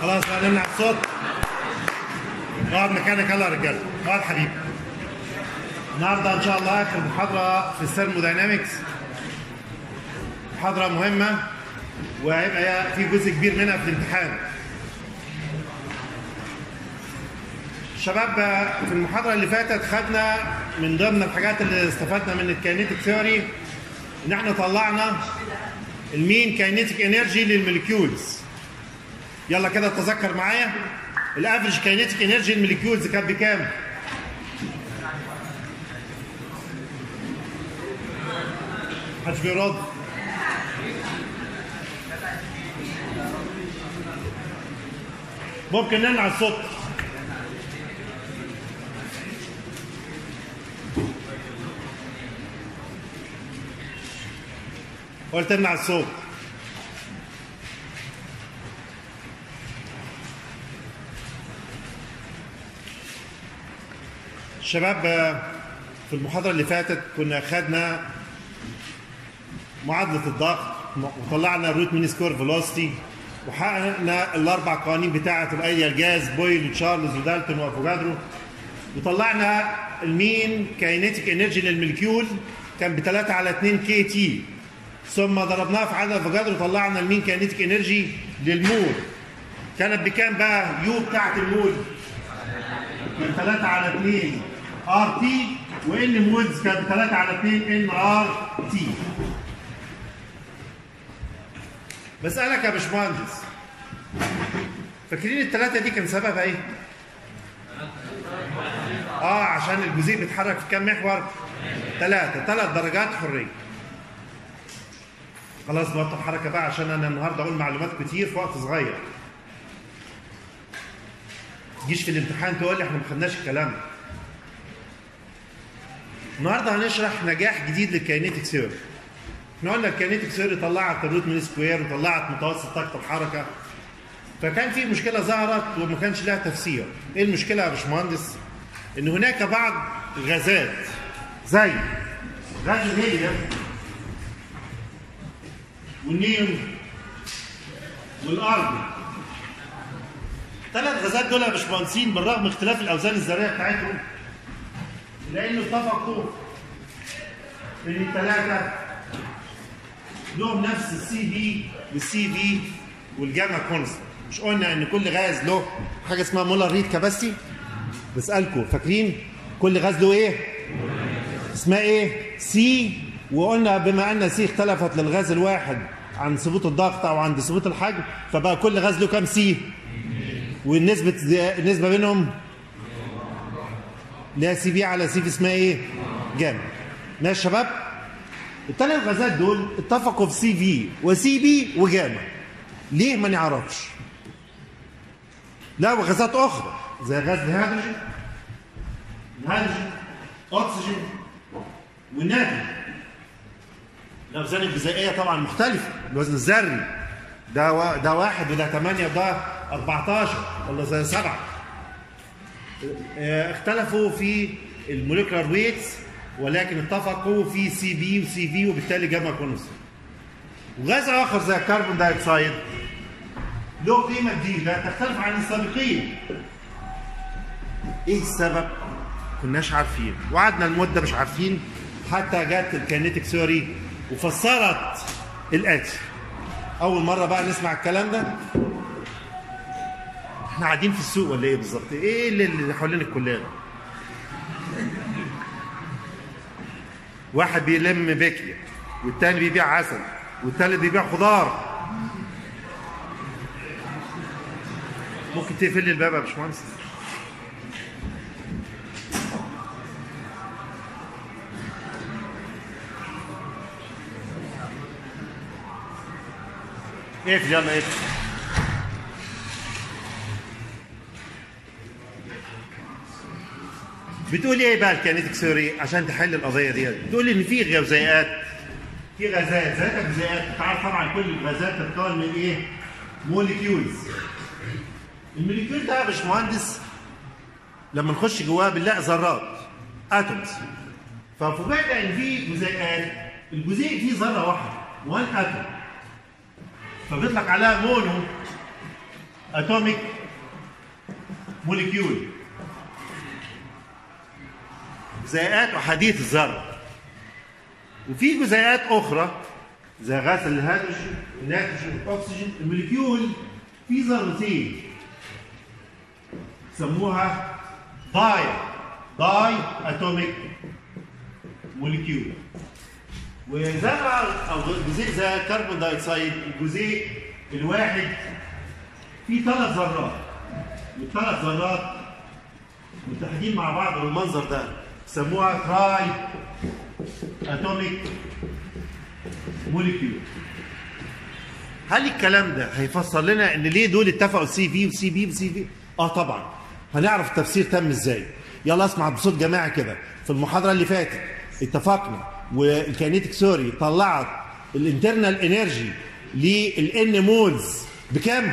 خلاص بقى نمنع الصوت اقعد مكانك يلا يا رجاله اقعد حبيبي النهارده ان شاء الله اخر محاضره في الثيرموداينامكس محاضره مهمه وهيبقى في جزء كبير منها في الامتحان شباب في المحاضره اللي فاتت خدنا من ضمن الحاجات اللي استفدنا من الكاينيتيك ثيوري ان احنا طلعنا المين كاينيتيك انرجي للموليكيولز يلا كده تذكر معايا الافريج كاينيتيك انرجي للموليكيولز كانت بكام؟ محدش بيرد ممكن نمنع الصوت قلت امنع الصوت شباب في المحاضرة اللي فاتت كنا خدنا معادلة الضغط وطلعنا الروت مين سكور فيلوسيتي وحققنا الأربع قوانين بتاعة الأيديال جاز بويل وتشارلز ودالتون وأفوجادرو وطلعنا المين كاينيتيك انرجي للملكيول كان ب 3 على 2 كي تي ثم ضربناها في عدد افوجادرو طلعنا المين كاينيتيك انرجي للمول كانت بكام بقى يو بتاعت المول من 3 على 2 ار تي وان مولز كانت 3 على 2 ان ار تي بسألك يا باشمهندس فاكرين الثلاثة دي كان سببها ايه؟ اه عشان الجزيء بيتحرك في كام محور؟ ثلاثة ثلاث درجات حرية خلاص بطل حركة بقى عشان انا النهارده اقول معلومات كتير في وقت صغير تجيش في الامتحان تقول لي احنا ما خدناش الكلام ده النهارده هنشرح نجاح جديد للكاينيتيك ثيوري احنا قلنا الكاينيتيك ثيوري طلعت الروت من سكوير وطلعت متوسط طاقه الحركه فكان في مشكله ظهرت وما كانش لها تفسير ايه المشكله يا باشمهندس ان هناك بعض الغازات زي غاز الهيليوم والنيون والارض ثلاث غازات دول يا باشمهندسين بالرغم من اختلاف الاوزان الذريه بتاعتهم لانه اتفقوا ان الثلاثه لهم نفس السي في والسي في والجاما كونستنت مش قلنا ان كل غاز له حاجه اسمها مولر ريت كاباسيتي بسالكم فاكرين كل غاز له ايه اسمها ايه سي وقلنا بما ان سي اختلفت للغاز الواحد عن ثبوت الضغط او عند ثبوت الحجم فبقى كل غاز له كام سي والنسبه النسبه بينهم لا سي بي على سي في اسمها ايه جاما ماشي يا شباب الثلاث غازات دول اتفقوا في سي في وسي بي وجاما ليه ما نعرفش لا وغازات اخرى زي غاز الهيدروجين الهيدروجين اكسجين والناتج الاوزان الجزيئيه طبعا مختلفه الوزن الذري ده و... ده واحد وده 8 وده 14 ولا زي سبعه اختلفوا في الموليكولار ويتس ولكن اتفقوا في سي بي وسي في وبالتالي جمع كونستنت وغاز اخر زي الكربون دايوكسيد له قيمه جديده تختلف عن السابقين ايه السبب كناش عارفين وقعدنا المده مش عارفين حتى جت الكينيتيك ثيوري وفسرت الاتي اول مره بقى نسمع الكلام ده احنا قاعدين في السوق ولا ايه بالظبط ايه اللي, اللي حوالين الكليه ده واحد بيلم بكية والتاني بيبيع عسل والتالت بيبيع خضار ممكن تقفل لي الباب يا باشمهندس اقفل يلا اقفل بتقول ايه بقى الكينيتيك ثيوري عشان تحل القضيه دي بتقول ان في غازات في غازات ذات غازات تعرف طبعا كل الغازات تتكون من ايه موليكيولز الموليكيول ده يا باشمهندس لما نخش جواه بنلاقي ذرات اتومز ففوجئنا ان في جزيئات الجزيء فيه ذره واحده وان اتوم فبيطلق عليها مونو اتوميك موليكيول جزيئات احاديه الذره وفي جزيئات اخرى زي غاز الهيدروجين النيتروجين الاكسجين الموليكيول في ذرتين سموها داي داي اتوميك موليكيول وزي ما او جزيء زي الكربون دايوكسيد الجزيء الواحد فيه ثلاث ذرات والثلاث ذرات متحدين مع بعض بالمنظر ده سموها تراي اتوميك موليكيول هل الكلام ده هيفسر لنا ان ليه دول اتفقوا سي في وسي بي وسي في؟ اه طبعا هنعرف التفسير تم ازاي يلا اسمع بصوت جماعه كده في المحاضره اللي فاتت اتفقنا والكينيتيك سوري طلعت الانترنال انرجي للان مولز بكام؟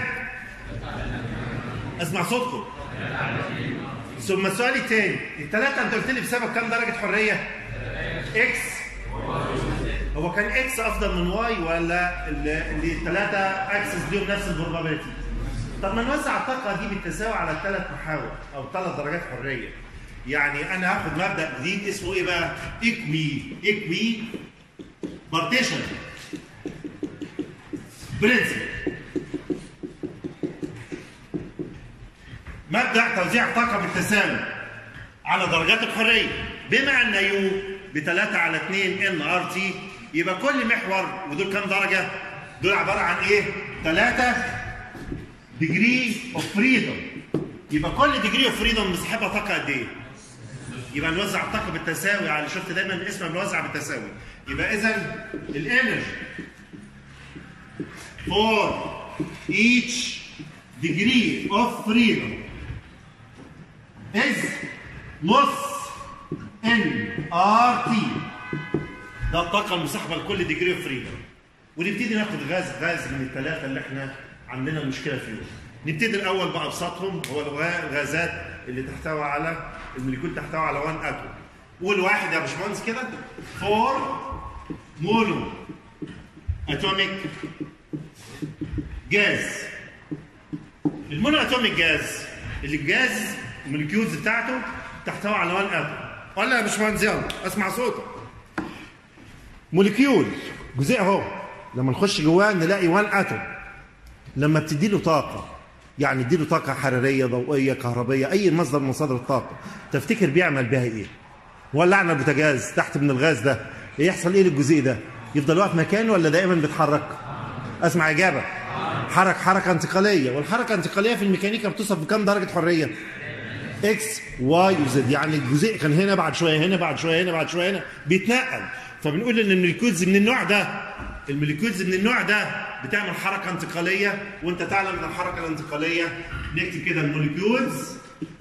اسمع صوتكم ثم السؤال الثاني الثلاثه انت قلت لي بسبب كام درجه حريه؟ اكس هو كان اكس افضل من واي ولا اللي الثلاثه اكسس ليهم نفس البروبابيلتي؟ طب ما نوزع الطاقه دي بالتساوي على الثلاث محاور او ثلاث درجات حريه يعني انا هاخد مبدا جديد اسمه ايه بقى؟ اكوي اكوي بارتيشن برنسبل مبدا توزيع الطاقه بالتساوي على درجات الحريه بما ان يو ب 3 على 2 ان ار تي يبقى كل محور ودول كام درجه؟ دول عباره عن ايه؟ 3 ديجري اوف فريدم يبقى كل ديجري اوف فريدم مسحبها طاقه قد ايه؟ يبقى نوزع الطاقه بالتساوي على شفت دايما الاسم بنوزع بالتساوي يبقى اذا الانرجي for each degree of freedom is نص ان ار تي ده الطاقه المسحبه لكل ديجري اوف فريدم ونبتدي ناخد غاز غاز من الثلاثه اللي احنا عندنا مشكله فيهم نبتدي الاول بابسطهم هو الغازات اللي تحتوي على الموليكول تحتوي على 1 اتوم قول واحد يا باشمهندس كده 4 مونو اتوميك جاز المونو اتوميك جاز اللي الجاز الموليكيولز بتاعته تحتوي على 1 اتوم ولا يا باشمهندس يلا اسمع صوتك موليكيول جزيء اهو لما نخش جواه نلاقي 1 اتوم لما بتدي له طاقه يعني اديله طاقه حراريه ضوئيه كهربيه اي مصدر من مصادر الطاقه تفتكر بيعمل بها ايه ولعنا البوتاجاز تحت من الغاز ده يحصل ايه للجزيء ده يفضل واقف مكانه ولا دائما بيتحرك اسمع اجابه حرك حركه انتقاليه والحركه الانتقاليه في الميكانيكا بتوصف بكام درجه حريه اكس واي وزد يعني الجزيء كان هنا بعد شويه هنا بعد شويه هنا بعد شويه هنا بيتنقل فبنقول ان الموليكولز من النوع ده الموليكولز من النوع ده بتعمل حركه انتقاليه وانت تعلم ان الحركه الانتقاليه نكتب كده الموليكولز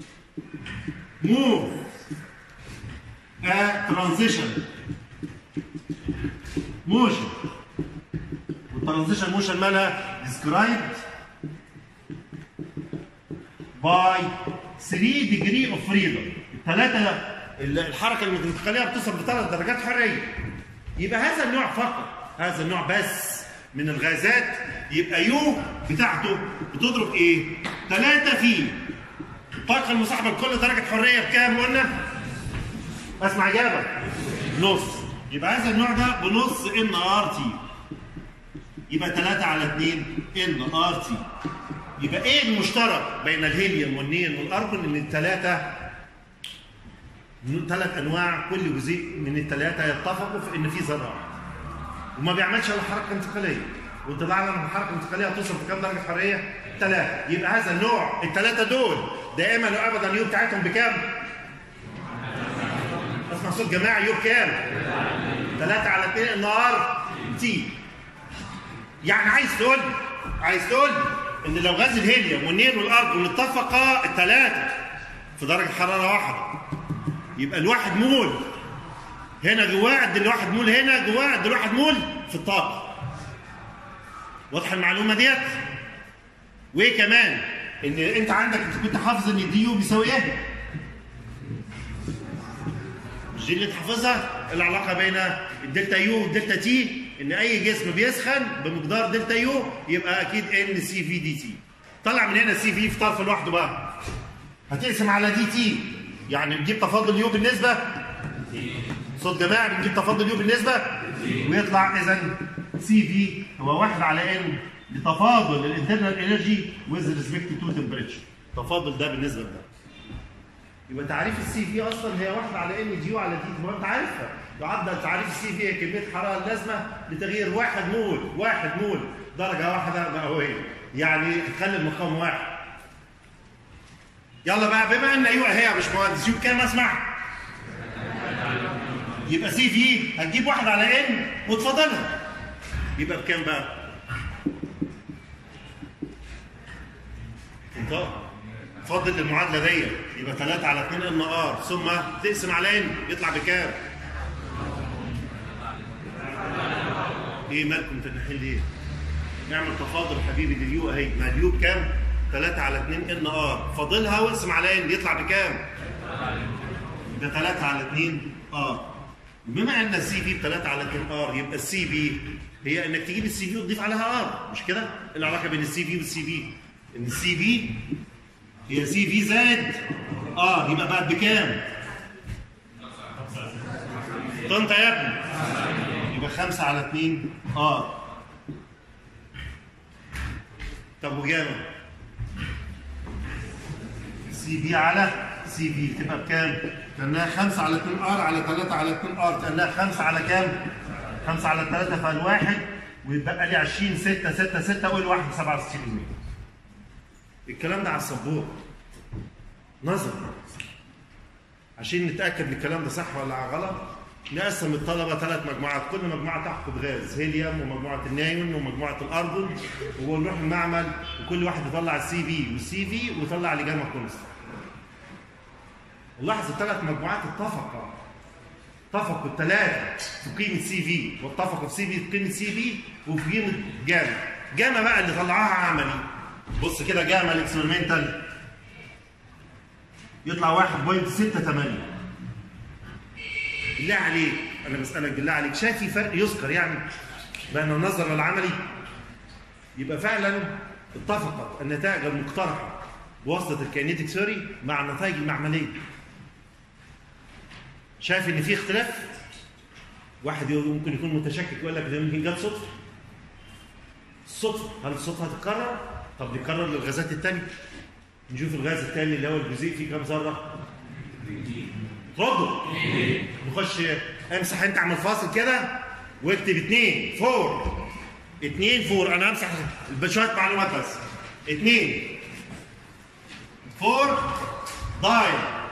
موف ا ترانزيشن موشن والترانزيشن موشن مالها described by 3 degree of freedom الثلاثه الحركه الانتقاليه بتصل بثلاث درجات حريه يبقى هذا النوع فقط هذا النوع بس من الغازات يبقى يو بتاعته بتضرب ايه؟ 3 في الطاقه المصاحبه لكل درجه حريه بكام قلنا؟ اسمع اجابه نص يبقى هذا النوع ده بنص ان ار تي يبقى 3 على 2 ان ار تي يبقى ايه المشترك بين الهيليوم والنيل والارجون ان الثلاثه ثلاث انواع كل جزيء من الثلاثه يتفقوا في ان في ذره وما بيعملش الا حركه انتقاليه وانت تعلم ان الحركه الانتقاليه هتوصل بكام درجه حراريه؟ ثلاثه يبقى هذا النوع الثلاثه دول دائما وابدا اليو بتاعتهم بكام؟ اسمع صوت جماعي يو بكام؟ ثلاثه على اثنين النهار تي يعني عايز تقول عايز تقول ان لو غاز الهيليوم والنيل والارجون اتفقا الثلاثه في درجه حراره واحده يبقى الواحد مول هنا جواه قد الواحد مول هنا جواه قد الواحد مول في الطاقه واضحه المعلومه ديت وايه كمان ان انت عندك انت كنت حافظ ان دي يو بيساوي ايه مش دي اللي تحفظها العلاقه بين الدلتا يو والدلتا تي ان اي جسم بيسخن بمقدار دلتا يو يبقى اكيد ان سي في دي تي طلع من هنا سي في في طرف لوحده بقى هتقسم على دي تي يعني بتجيب تفاضل يو بالنسبه صوت جماعي بنجيب تفاضل يو بالنسبه ويطلع اذا سي في هو واحد على ان لتفاضل الانترنال انرجي ويز ريسبكت تو تمبريتشر التفاضل ده بالنسبه لده يبقى تعريف السي في اصلا هي واحد على ان دي على دي ما انت عارفها يعدل تعريف السي في هي كميه الحراره اللازمه لتغيير واحد مول واحد مول درجه واحده مئويه يعني تخلي المقام واحد يلا بقى بما ان ايوه هي يا باشمهندس يو كام اسمع يبقى سي في هتجيب واحد على ان وتفضلها يبقى بكام بقى؟ انت فاضل المعادله دي يبقى 3 على 2 ان ار ثم تقسم على ان يطلع بكام؟ ايه مالكم تنحين ليه؟ نعمل تفاضل حبيبي لليو اهي ما اليو بكام؟ 3 على 2 ان ار فاضلها واقسم على ان يطلع بكام؟ يبقى 3 على 2 ار بما ان السي في ب 3 على 2 ار يبقى السي في هي انك تجيب السي في وتضيف عليها ار مش كده؟ إيه العلاقه بين السي في والسي في ان السي في هي سي في زائد ار يبقى بقت بكام؟ طنط يا ابني يبقى 5 على 2 ار طب وجاما سي في على سي في تبقى بكام؟ كانها 5 على 2 ار على 3 على 2 ار كانها 5 على كام؟ 5 على 3 فالواحد ويتبقى لي 20 6 6 6 قول واحد 67 الكلام ده على السبوره نظر عشان نتاكد من الكلام ده صح ولا غلط نقسم الطلبه ثلاث مجموعات كل مجموعه تحفظ غاز هيليوم ومجموعه النايون ومجموعه الارجون ونروح المعمل وكل واحد يطلع السي في والسي في ويطلع لجامه كونست نلاحظ الثلاث مجموعات اتفقوا اتفقوا الثلاثه في قيمه سي في واتفقوا في سي في في قيمه سي في وفي قيمه جاما جاما بقى اللي طلعوها عملي بص كده جاما الاكسبيرمنتال يطلع 1.68 بالله عليك انا بسالك بالله عليك شايف في فرق يذكر يعني بين النظر والعملي يبقى فعلا اتفقت النتائج المقترحه بواسطه الكينيتيك ثيوري مع النتائج المعمليه شايف ان في اختلاف واحد ممكن يكون متشكك يقول لك ده يمكن جت صدفه الصدفه هل الصدفه هتتكرر طب نكرر للغازات الثانيه نشوف الغاز الثاني اللي هو الجزيء فيه كام ذره ردوا نخش امسح انت اعمل فاصل كده واكتب اثنين فور اثنين فور انا امسح شويه معلومات بس اثنين فور داي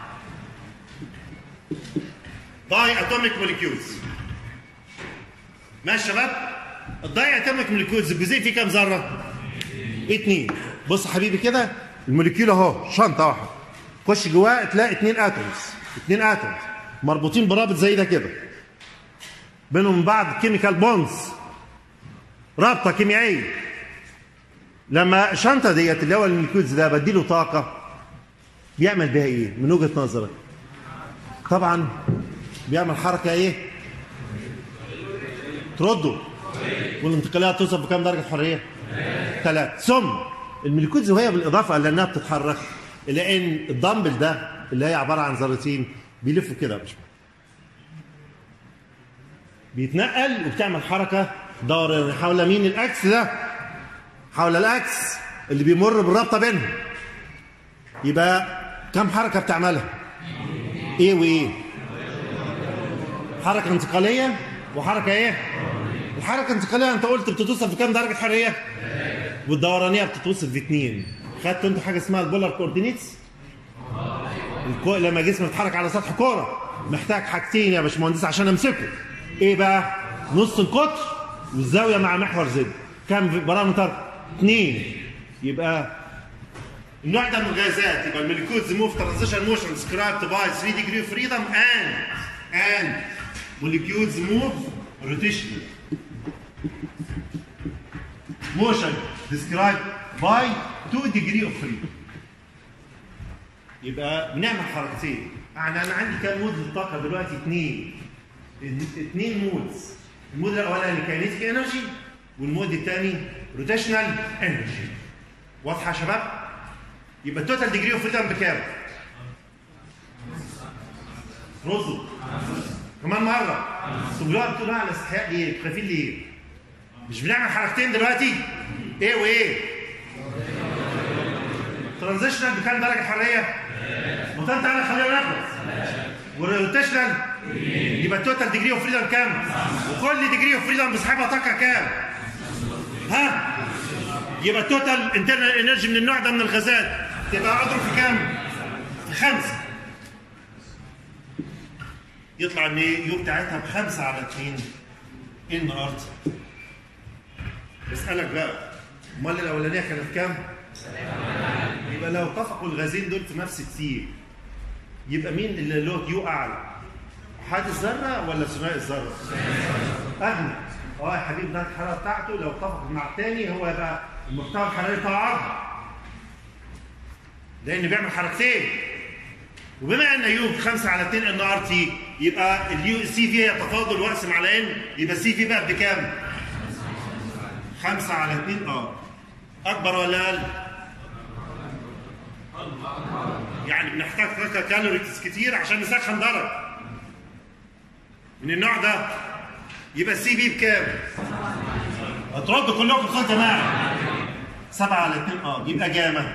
داي اتوميك موليكيولز ماشي يا شباب الداي اتوميك موليكيولز الجزيء فيه كام ذره؟ اثنين بص حبيبي كده الموليكيول اهو شنطه واحده خش جواه تلاقي اثنين اتومز اثنين اتومز مربوطين برابط زي ده كده بينهم بعض كيميكال بونز رابطه كيميائيه لما الشنطه ديت اللي هو الموليكيولز ده بديله طاقه بيعمل بيها ايه من وجهه نظرك طبعا بيعمل حركه ايه تردوا والانتقالات توصل بكام درجه حريه ثلاث ثم الموليكيولز وهي بالاضافه لانها بتتحرك لان الدمبل ده اللي هي عباره عن ذرتين بيلفوا كده مش بيتنقل وبتعمل حركه دوريه حول مين الاكس ده حول الاكس اللي بيمر بالرابطه بينهم يبقى كم حركه بتعملها ايه وايه حركه انتقاليه وحركه ايه الحركه الانتقاليه انت قلت بتتوصل في كام درجه حراريه والدورانيه بتتوصل في اثنين خدتوا انتوا حاجه اسمها البولار كوردينيتس الكو... لما جسم يتحرك على سطح كوره محتاج حاجتين يا باشمهندس عشان امسكه ايه بقى نص القطر والزاويه مع محور زد كام بارامتر اثنين يبقى النوع ده من الغازات يبقى الموليكولز موف ترانزيشن موشن described by 3 degree of freedom and and molecules move rotational motion described by 2 degree of freedom يبقى بنعمل حركتين يعني انا عندي كام مود للطاقه دلوقتي اثنين اثنين مودز المود الاولاني كاينيتيك انرجي والمود الثاني روتيشنال انرجي واضحه يا شباب يبقى التوتال ديجري اوف فريدم بكام رزق كمان مره طب دلوقتي بتقولوا على استحياء ليه خايفين ليه مش بنعمل حركتين دلوقتي ايه وايه ترانزيشنال بكام درجه حراريه مطلع تعالى خلينا نخلص والروتيشنال يبقى التوتال ديجري اوف فريدم كام وكل ديجري اوف فريدم بيسحبها طاقه كام ها يبقى التوتال انترنال انرجي من النوع ده من الغازات تبقى اضرب في كام في خمسه يطلع ان يو بتاعتها بخمسه على اثنين ان ار اسالك بقى امال الاولانيه كانت كام؟ يبقى لو اتفقوا الغازين دول في نفس التي يبقى مين اللي له يو اعلى؟ احاد الذره ولا ثنائي الذره؟ اغنى اه يا حبيبي درجه الحراره بتاعته لو اتفق مع الثاني هو يبقى المحتوى الحراري بتاعه اعلى لان بيعمل حركتين وبما ان يو 5 على 2 ان ار تي يبقى اليو سي في هي تفاضل واقسم على ان يبقى السي في بقى بكام؟ 5 على 2 ار اكبر ولا اقل؟ يعني بنحتاج طاقه كالوريز كتير عشان نسخن درجه من النوع ده يبقى السي في بكام؟ هتردوا كلكم خد يا جماعه 7 على 2 ار يبقى جامه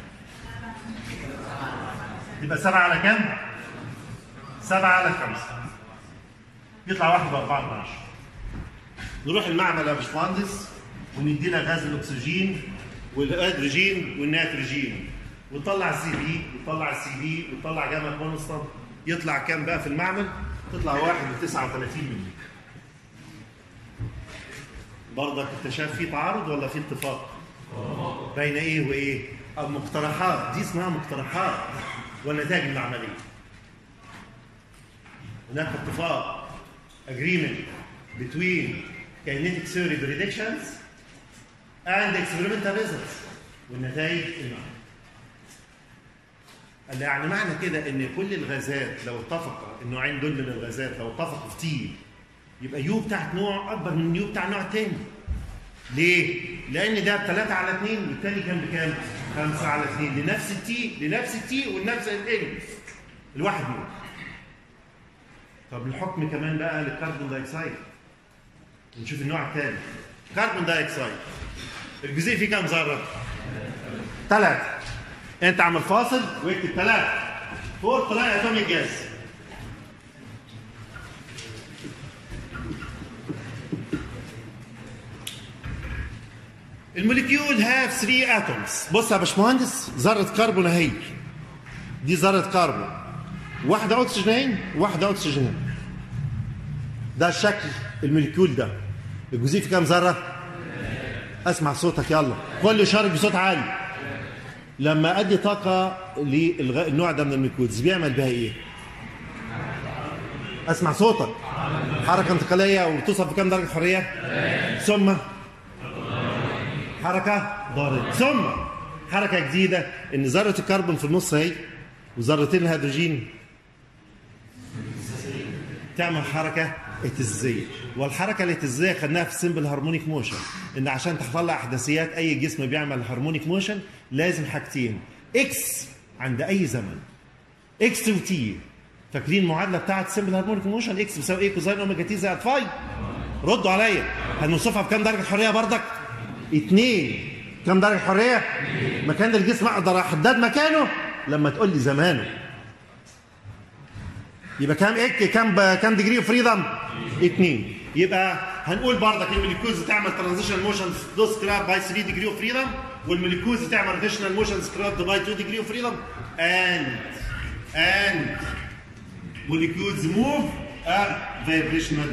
يبقى 7 على كام؟ 7 على 5 يطلع 1 ب 4 من 10 نروح المعمل يا باشمهندس وندي لها غاز الاكسجين والهيدروجين والنيتروجين ونطلع السي في ونطلع السي في ونطلع جاما كونستانت يطلع كام بقى في المعمل؟ تطلع 1 ب 39 ملي برضك انت شايف في تعارض ولا في اتفاق؟ بين ايه وايه؟ المقترحات دي اسمها مقترحات والنتائج المعمليه. هناك اتفاق agreement between kinetic theory predictions and experimental results والنتائج المعمليه. قال لي يعني معنى كده ان كل الغازات لو اتفق النوعين دول من الغازات لو اتفقوا في تي يبقى يو بتاعت نوع اكبر من يو بتاع النوع الثاني. ليه؟ لان ده 3 على 2 والثاني كان بكام؟ 5 على 2 لنفس التي لنفس التي ونفس الان الواحد منهم. طب الحكم كمان بقى للكربون دايوكسيد. نشوف النوع الثاني. كربون دايوكسيد الجزيء فيه كام ذره؟ ثلاثة. انت عامل فاصل واكتب ثلاثة. فور طلع اتوميك جاز. الموليكيول هاف 3 اتومز بص يا باشمهندس ذره كربون اهي دي ذره كربون واحده اكسجين واحده اكسجين ده شكل الموليكيول ده الجزيء في كام ذره اسمع صوتك يلا كل شارك بصوت عالي لما ادي طاقه للنوع ده من الموليكيولز بيعمل بها ايه اسمع صوتك حركه انتقاليه وبتوصل بكام درجه حريه ثم حركه ضاربه ثم حركه جديده ان ذره الكربون في النص اهي وذرتين الهيدروجين تعمل حركه اهتزازيه والحركه الاهتزازيه خدناها في السمبل هارمونيك موشن ان عشان تطلع احداثيات اي جسم بيعمل هارمونيك موشن لازم حاجتين اكس عند اي زمن اكس وتي فاكرين المعادله بتاعت السمبل هارمونيك موشن اكس بيساوي ايه كوزين اوميجا تي زائد فاي ردوا عليا هنوصفها بكام درجه حريه بردك اثنين كم درجة حرية؟ مكان الجسم اقدر احدد مكانه لما تقول لي زمانه. يبقى كام اك كام ب... كام ديجري اوف فريدم؟ اثنين. يبقى هنقول بردك الموليكولز تعمل ترانزيشنال موشن ديسكرايب باي 3 ديجري اوف فريدم والموليكولز تعمل روتيشنال موشن ديسكرايب باي 2 ديجري اوف فريدم اند اند molecules move at vibrational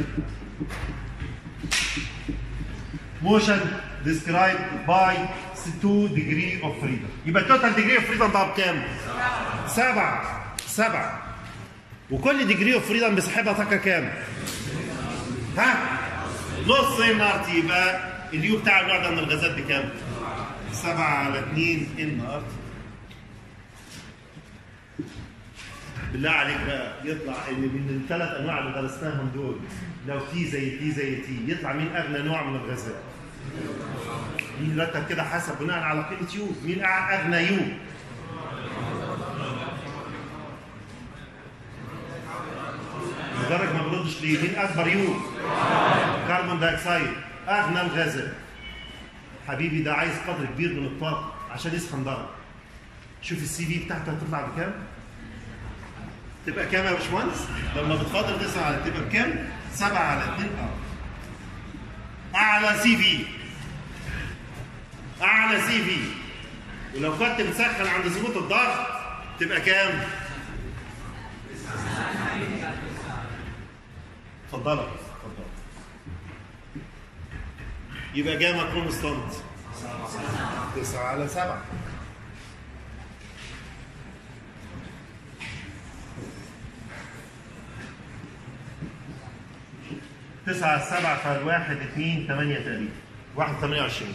motion described by 2 degree of freedom يبقى التوتال degree of freedom ده بكام؟ سبعة سبعة وكل degree of freedom بيسحبها طاقة كام؟ ها؟ نص ان ار تي يبقى اليو بتاع النوع ده من الغازات بكام؟ سبعة على 2 ان ار تي بالله عليك بقى يطلع ان من الثلاث انواع اللي درسناهم دول لو تي زي تي زي تي يطلع مين اغنى نوع من الغازات؟ مين رتب كده حسب بناء على قيمه يو مين اغنى يو مدرج ما بردش ليه مين اكبر يو كربون دايوكسيد اغنى الغازات حبيبي ده عايز قدر كبير من الطاقه عشان يسخن درجه شوف السي في بتاعته هتطلع بكام تبقى كام يا باشمهندس لما بتفاضل 9 على تبقى بكام 7 على 2 اه اعلى سي في اعلى سي في ولو كنت بتسخن عند ظبوط الضغط تبقى كام اتفضلوا اتفضل يبقى جاما كونستانت 9 على 7 9 على 7 فالواحد 2 8 تقريبا 1 28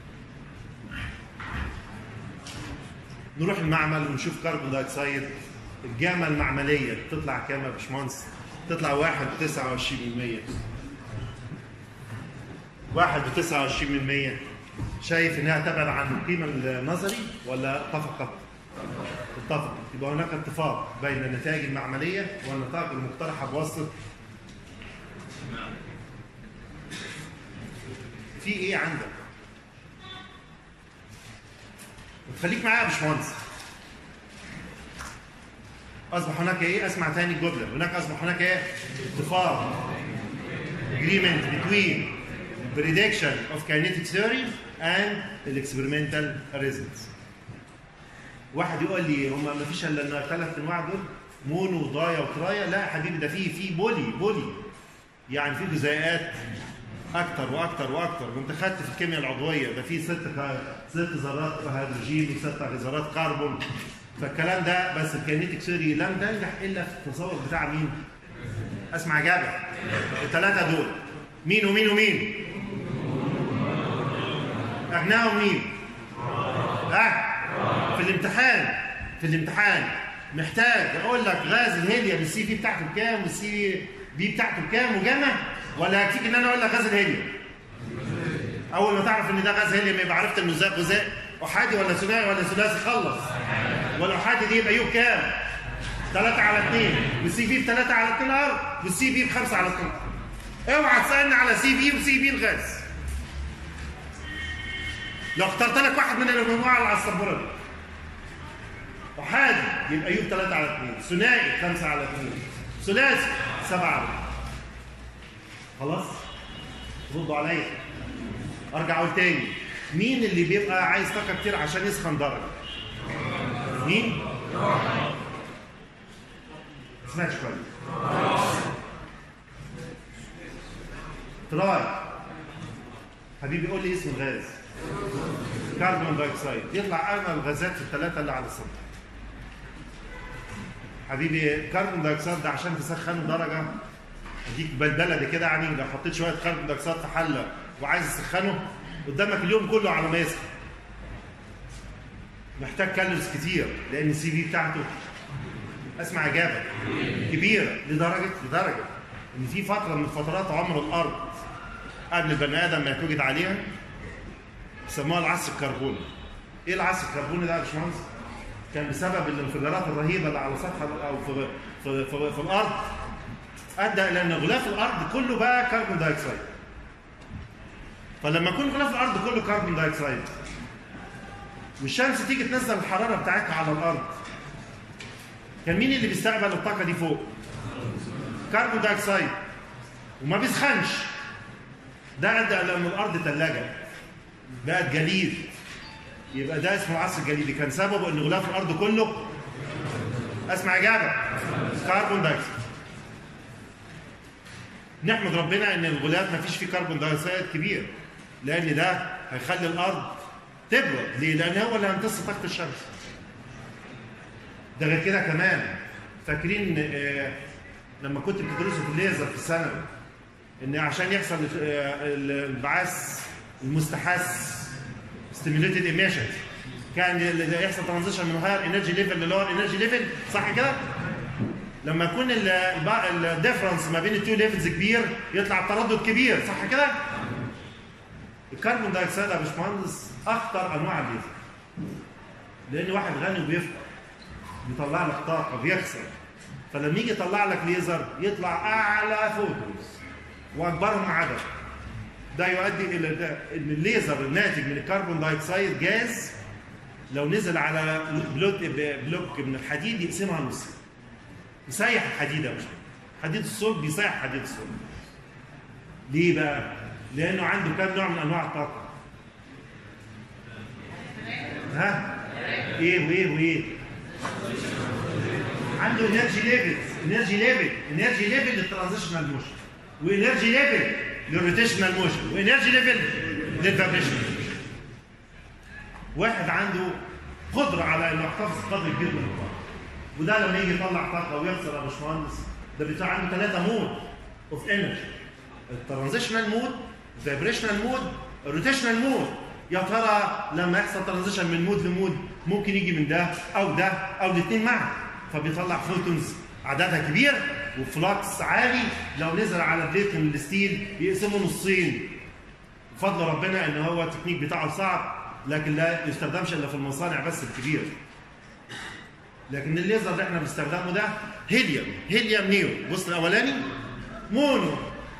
نروح المعمل ونشوف كربون دايوكسيد الجامة المعملية بتطلع كام يا باشمهندس؟ تطلع 1 ب 29% 1 ب 29% شايف انها تبعد عن القيمة النظري ولا اتفقت؟ اتفقت يبقى هناك اتفاق بين النتائج المعملية والنتائج المقترحة بواسطة في ايه عندك؟ خليك معايا يا باشمهندس اصبح هناك ايه؟ اسمع تاني الجمله، هناك اصبح هناك ايه؟ اتفاق agreement between prediction of kinetic theory and the experimental results. واحد يقول لي هم ما فيش الا الثلاث انواع دول مونو وضايا وترايا لا يا حبيبي ده في في بولي بولي يعني في جزيئات اكتر واكتر واكتر وانت خدت في الكيمياء العضويه ده في ست ست ذرات هيدروجين وست ذرات كربون فالكلام ده بس الكينيتيك ثيوري لم تنجح الا في التصور بتاع مين؟ اسمع جابر الثلاثه دول مين ومين ومين؟ اغناهم مين؟ ها؟ في الامتحان في الامتحان محتاج اقول لك غاز الهيليوم السي في بتاعته بكام والسي بي بتاعته بكام وجمع ولا يكفيك ان انا اقول لك غاز الهيليوم اول ما تعرف ان ده غاز هيليوم يبقى عرفت انه ازاي غذاء احادي ولا ثنائي ولا ثلاثي خلص ولا احادي دي يبقى يو كام 3 على 2 والسي في ب 3 على 2 ار والسي في ب 5 على 2 اوعى تسالني على سي في وسي في الغاز لو اخترت لك واحد من المجموعه اللي على السبوره دي احادي يبقى يو 3 على 2 ثنائي 5 على 2 ثلاثي 7 على 2 خلاص ردوا عليا ارجع اقول تاني مين اللي بيبقى عايز طاقه كتير عشان يسخن درجه مين سمعتش كويس تراي حبيبي قول لي اسم الغاز كربون دايوكسيد يطلع اغنى الغازات في الثلاثه اللي على السطح حبيبي كربون دايوكسيد ده عشان تسخنه درجه اديك بلبلدي كده يعني لو حطيت شويه كربون دايوكسيد في حله وعايز تسخنه قدامك اليوم كله على ما يسخن محتاج كالوريز كتير لان السي في بتاعته اسمع اجابه كبيره لدرجه لدرجه ان في فتره من فترات عمر الارض قبل البني ادم ما يتوجد عليها سموها العصر الكربوني ايه العصر الكربوني ده يا باشمهندس؟ كان بسبب الانفجارات الرهيبه اللي على سطح او في في, في, في الارض ادى الى ان غلاف الارض كله بقى كربون دايوكسيد فلما يكون غلاف الارض كله كربون دايوكسيد والشمس تيجي تنزل الحراره بتاعتها على الارض كان مين اللي بيستقبل الطاقه دي فوق كربون دايوكسيد وما بيسخنش ده ادى الى ان الارض ثلاجه بقت جليد يبقى ده اسمه العصر الجليدي كان سببه ان غلاف الارض كله اسمع اجابه كربون دايوكسيد نحمد ربنا ان الغلاف ما فيش فيه كربون دايوكسيد كبير لان ده هيخلي الارض تبرد ليه؟ لان هو اللي هيمتص طاقه الشمس ده غير كده كمان فاكرين آه لما كنت بتدرسوا في الليزر في الثانوي ان عشان يحصل آه الانبعاث المستحث ستيميوليتد ايميشن كان يحصل ترانزيشن من هاير انرجي ليفل للور انرجي ليفل صح كده؟ لما يكون الديفرنس ما بين التو ليفلز كبير يطلع التردد كبير صح كده؟ الكربون دايوكسيد يا باشمهندس اخطر انواع الليزر لان واحد غني وبيفقر بيطلع لك طاقه بيخسر فلما يجي يطلع لك ليزر يطلع اعلى فوتونز واكبرهم عدد ده يؤدي الى ده ان الليزر الناتج من الكربون دايوكسيد جاز لو نزل على بلوك بلوك من الحديد يقسمها نص يسيح الحديد يا باشا حديد الصلب بيسيح حديد الصلب ليه بقى؟ لانه عنده كام نوع من انواع الطاقه ها ايه وايه وايه عنده انرجي ليفل انرجي ليفل انرجي ليفل للترانزيشنال موشن وانرجي ليفل للروتيشنال موشن وانرجي ليفل للفابريشن واحد عنده قدره على انه يحتفظ قدر كبير من الطاقه وده لما يجي يطلع طاقه ويخسر يا باشمهندس ده بيطلع عنده ثلاثه مود اوف انرجي الترانزيشنال مود الفايبريشنال مود الروتيشنال مود يا ترى لما يحصل ترانزيشن من مود لمود ممكن يجي من ده او ده او الاثنين معا فبيطلع فوتونز عددها كبير وفلكس عالي لو نزل على بليت من الستيل يقسمه نصين بفضل ربنا ان هو التكنيك بتاعه صعب لكن لا يستخدمش الا في المصانع بس الكبيره لكن الليزر اللي احنا بنستخدمه ده هيليوم هيليوم نيو بص الاولاني مونو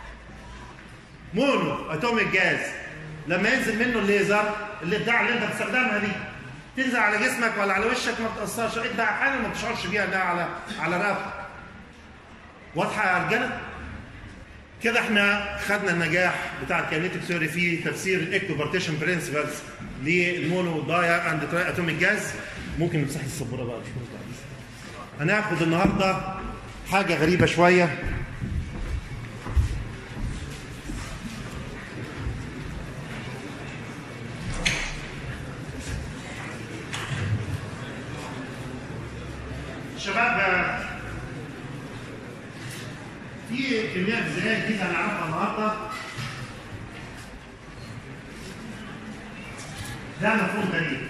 مونو اتوميك جاز لما ينزل منه الليزر الابداع اللي انت بتستخدمها دي تنزل على جسمك ولا على وشك ما بتاثرش انت احيانا ما بتشعرش بيها انها على على رقبتك واضحه يا رجاله كده احنا خدنا النجاح بتاع الكينيتيك ثيوري في تفسير الاكتوبارتيشن برنسبلز للمونو دايا اند تراي اتوميك جاز ممكن نمسح السبوره بقى هناخد النهارده حاجه غريبه شويه شباب في كمية فيزيائية جديدة هنعرفها النهارده ده مفهوم غريب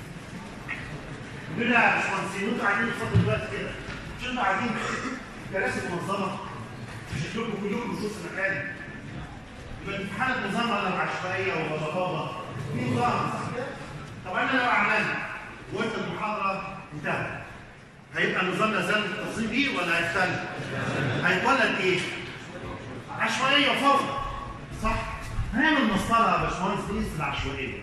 يقول لها يا باشمهندسين انتوا قاعدين تفضلوا دلوقتي كده مش انتوا قاعدين كراسي منظمة مش شكلكم كلكم نصوص مكان يبقى في حالة نظام ولا عشوائية ولا فوضى في نظام صح كده؟ طب انا لو عملت وقت المحاضرة انتهت هيبقى النظام لازال التنظيم بيه ولا هيختل؟ هيتولد ايه؟ عشوائيه وفوضى صح؟ هنعمل مسطره يا باشمهندس تقيس العشوائيه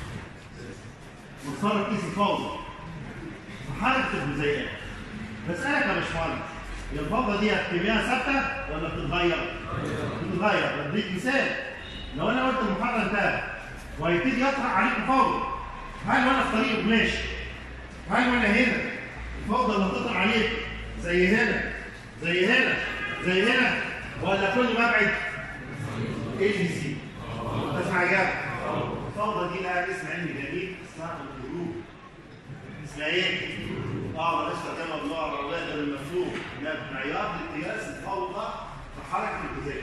مسطره تقيس الفوضى في حاله الجزيئات بسالك يا باشمهندس هي الفوضى دي كمياها ثابته ولا بتتغير؟ بتتغير بديك مثال لو انا قلت المحاضره انتهت وهيبتدي يطرح عليكم فوضى هل وانا في طريق ماشي هل وانا هنا الفوضى اللي هتطلع عليك زي هنا زي هنا زي هنا ولا كل ما ابعد اي بي سي تسمع اجابه الفوضى دي لها اسم علمي جميل اسمها الغروب اسمها ايه؟ اه بلاش ترجمه باللغه العربيه غير المفهوم معيار لقياس الفوضى في حركه الجزيئه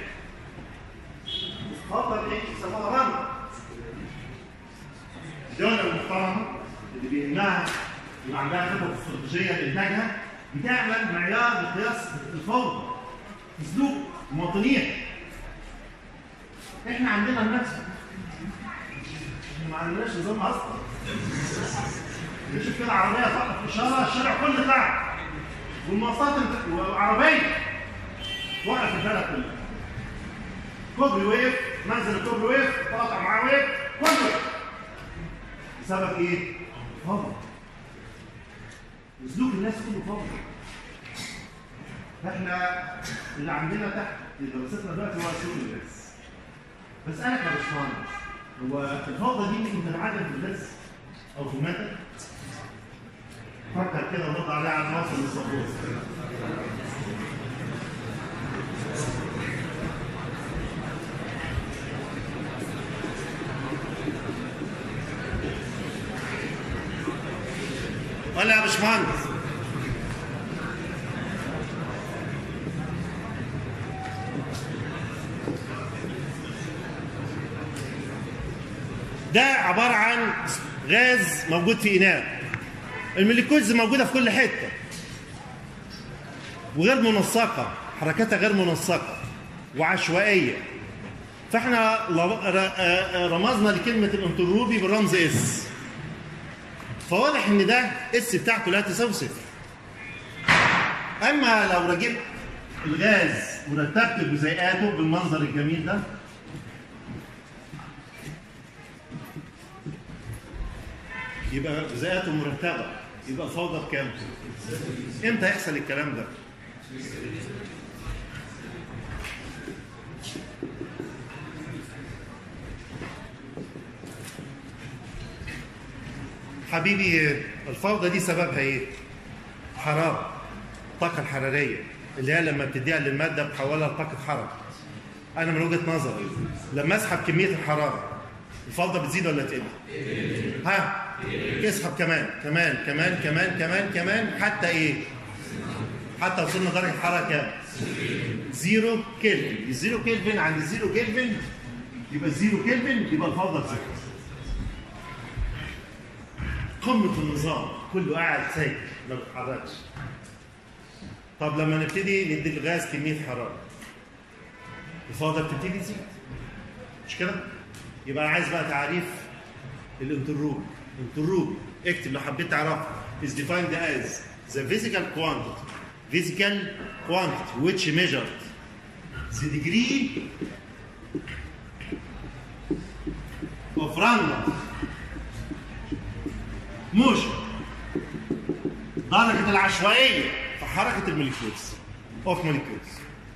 الفوضى دي بيسموها رمل الدوله المحترمه اللي بيهمها يبقى عندها خطط استراتيجيه لانتاجها بتعمل معيار لقياس الفوضى اسلوب مواطنين احنا عندنا نفس ما عندناش نظام اصلا نشوف كده عربيه طلعت في اشاره الشارع كله طلع والمواصلات وعربيه وقف البلد كلها كوبري وقف منزل الكوبري وقف قاطع معاه وقف كله بسبب ايه؟ فوضى وسلوك الناس كله فوضى فاحنا اللي عندنا تحت دراستنا دلوقتي هو سلوك الناس بسألك يا باشمهندس هو الفوضى دي ممكن تنعدم في الناس او في المادة؟ فكر كده ونرد عليها على نواصل الصبور ولا يا باشمهندس ده عبارة عن غاز موجود في إناء المليكوز موجودة في كل حتة وغير منسقة حركتها غير منسقة وعشوائية فاحنا ل- ر- آه، رمزنا لكلمه الانتروبي بالرمز اس فواضح ان ده اس بتاعته لا تساوي صفر اما لو رجبت الغاز ورتبت جزيئاته بالمنظر الجميل ده يبقى جزيئاته مرتبه يبقى الفوضى بكام؟ امتى يحصل الكلام ده؟ حبيبي الفوضى دي سببها ايه؟ حراره الطاقه الحراريه اللي هي لما بتديها للماده بتحولها لطاقه حركه انا من وجهه نظري لما اسحب كميه الحراره الفوضى بتزيد ولا تقل؟ ها اسحب كمان كمان كمان كمان كمان كمان حتى ايه؟ حتى وصلنا درجه حراره كام؟ زيرو كيلفن الزيرو كيلفن عند الزيرو كيلفن يبقى الزيرو كيلفن يبقى الفوضى بصفر قمة النظام كله قاعد ساكت ما بيتحركش طب لما نبتدي ندي الغاز كمية حرارة الفوضى بتبتدي تزيد مش كده؟ يبقى أنا عايز بقى تعريف الانتروب انتروب اكتب لو حبيت تعرفه is defined as the physical quantity physical quantity which measured the degree of random motion درجة العشوائية في حركة الموليكيولز اوف موليكيولز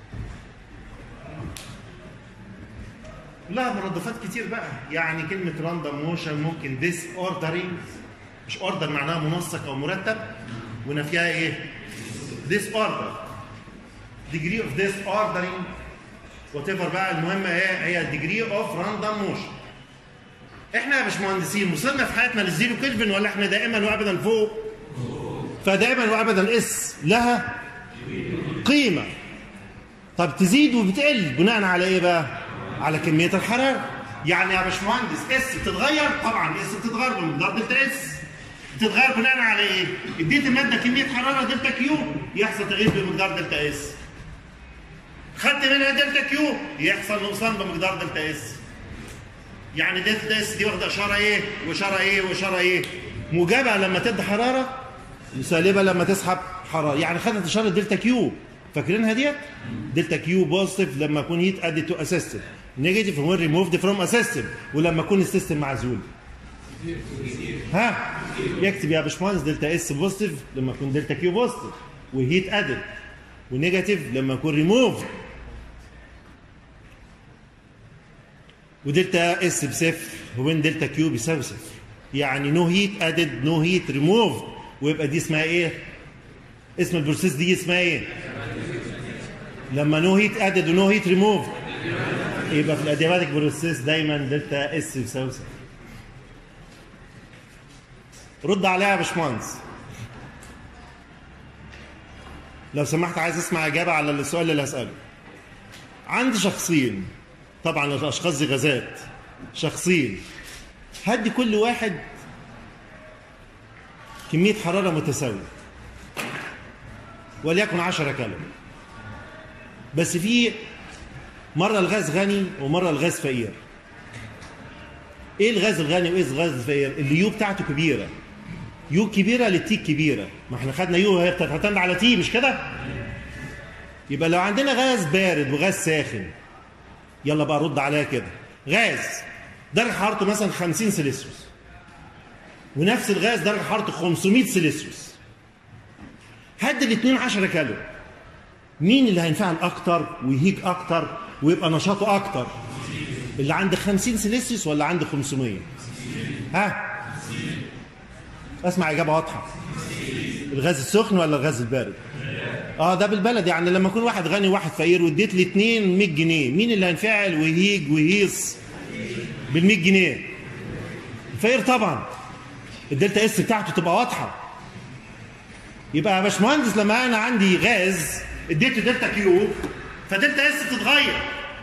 لها مرادفات كتير بقى يعني كلمة راندوم موشن ممكن ديس اوردرينج مش اوردر معناها منسق او مرتب ونفيها ايه؟ ديس اوردر degree of this ordering وات ايفر بقى المهم ايه هي degree of random motion احنا يا باشمهندسين وصلنا في حياتنا للزيرو كلفن ولا احنا دائما وابدا فوق؟ فدائما وابدا اس لها قيمه طب تزيد وبتقل بناء على ايه بقى؟ على كميه الحراره يعني يا باشمهندس اس بتتغير طبعا اس بتتغير بمقدار دلتا اس بتتغير بناء على ايه؟ اديت الماده كميه حراره دلتا كيو يحصل تغيير بمقدار دلتا اس خدت منها دلتا كيو يحصل نقصان بمقدار دلتا اس يعني دلتا اس دي واخده اشاره ايه واشاره ايه واشاره ايه موجبه لما تدي حراره وسالبه لما تسحب حراره يعني خدت اشاره دلتا كيو فاكرينها ديت دلتا كيو بوزيتيف لما يكون هيت ادي تو اسيستم نيجاتيف وين ريموفد فروم اسيستم ولما يكون السيستم معزول ها يكتب يا باشمهندس دلتا اس بوزيتيف لما يكون دلتا كيو بوزيتيف وهيت ادد ونيجاتيف لما يكون ريموفد ودلتا اس بصفر وين دلتا كيو بيساوي صفر يعني نو هيت ادد نو هيت ريموف ويبقى دي اسمها ايه؟ اسم البروسيس دي اسمها ايه؟ لما نو هيت ادد ونو هيت ريموف يبقى في الادياباتيك بروسيس دايما دلتا اس بيساوي صفر رد عليها يا باشمهندس لو سمحت عايز اسمع اجابه على السؤال اللي هساله عندي شخصين طبعا الاشخاص دي غازات شخصين هدي كل واحد كميه حراره متساويه وليكن 10 كالوري بس في مره الغاز غني ومره الغاز فقير ايه الغاز الغني وايه الغاز الفقير اللي يو بتاعته كبيره يو كبيره للتي كبيره ما احنا خدنا يو هي بتعتمد على تي مش كده يبقى لو عندنا غاز بارد وغاز ساخن يلا بقى رد عليا كده غاز درجه حرارته مثلا 50 سيليسيوس ونفس الغاز درجه حرارته 500 سيليسيوس هدي الاثنين 10 كالوري مين اللي هينفعل اكتر ويهيج اكتر ويبقى نشاطه اكتر اللي عند 50 سيليسيوس ولا عند 500 ها اسمع اجابه واضحه الغاز السخن ولا الغاز البارد اه ده بالبلد يعني لما يكون واحد غني وواحد فقير واديت الاثنين 100 جنيه مين اللي هينفعل ويهيج ويهيص بال 100 جنيه الفقير طبعا الدلتا اس بتاعته تبقى واضحه يبقى يا باشمهندس لما انا عندي غاز اديته دلتا كيو فدلتا اس بتتغير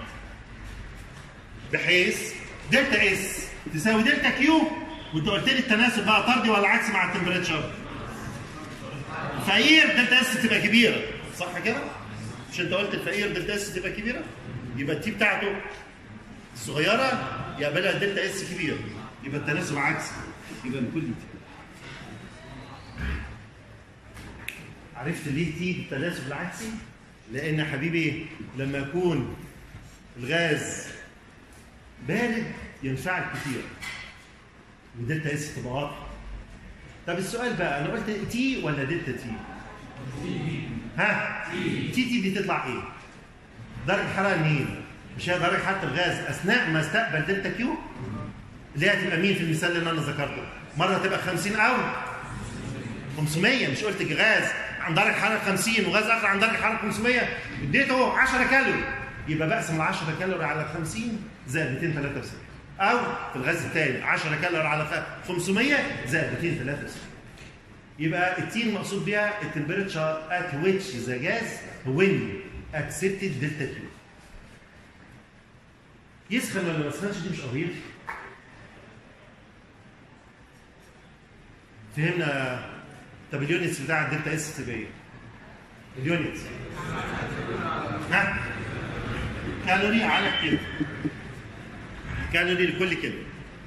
بحيث دلتا اس تساوي دلتا كيو وانت قلت لي التناسب بقى طردي ولا عكسي مع التمبريتشر فقير دلتا اس تبقى كبيره صح كده؟ مش انت قلت الفقير دلتا اس تبقى كبيره؟ يبقى التي بتاعته الصغيره يقابلها دلتا اس كبير يبقى التناسب عكسي يبقى من كل دي عرفت ليه تي التناسب العكسي؟ لان يا حبيبي لما يكون الغاز بارد ينفعل كتير ودلتا اس تبقى واضحه طب السؤال بقى انا قلت تي ولا دلتا تي؟ ها؟ تي تي دي تطلع ايه؟ درجه الحراره منين؟ مش هي درجه حراره الغاز اثناء ما استقبل دلتا كيو؟ اللي هي هتبقى مين في المثال اللي انا ذكرته؟ مره تبقى 50 او 500 مش قلت غاز عن درجه حراره 50 وغاز اخر عن درجه حراره 500 اديته 10 كالوري يبقى بقسم ال 10 كالوري على 50 زائد 273 او في الغاز الثاني 10 كالوري على 500 زائد 273 يبقى التي المقصود بها التمبريتشر ات ويتش ذا جاز وين اكسبتد دلتا كيو يسخن ولا ما يسخنش دي مش قضيه فهمنا طب اليونتس بتاع الدلتا اس تبقى ايه؟ اليونتس ها؟ كالوري على الكيلو كالوري لكل كيلو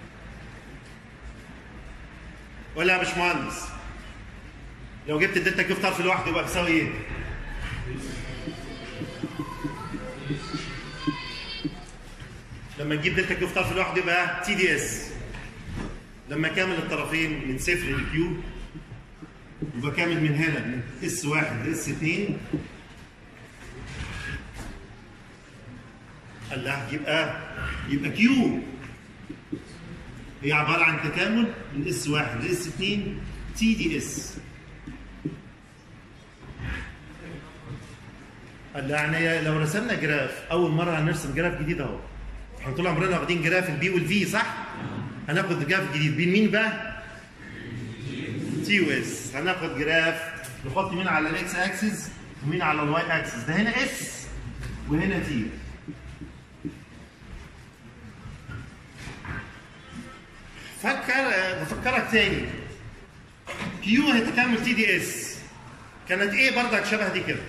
ولا يا باشمهندس لو جبت الدلتا كيو في طرف لوحده يبقى بيساوي ايه؟ لما تجيب دلتا كيو في طرف لوحده يبقى تي دي اس لما كامل الطرفين من صفر لكيو يبقى كامل من هنا من اس واحد لاس اثنين الله يبقى يبقى كيو هي عباره عن تكامل من اس واحد لاس اثنين تي دي اس قال يعني لو رسمنا جراف اول مره هنرسم جراف جديد اهو احنا طول عمرنا واخدين جراف البي والفي صح؟ هناخد جراف جديد بين مين بقى؟ تي واس هناخد جراف نحط مين على الاكس اكسس ومين على الواي اكسس ده هنا اس وهنا تي فكر بفكرك تاني كيو هتكمل تي دي اس كانت ايه برضك شبه دي كده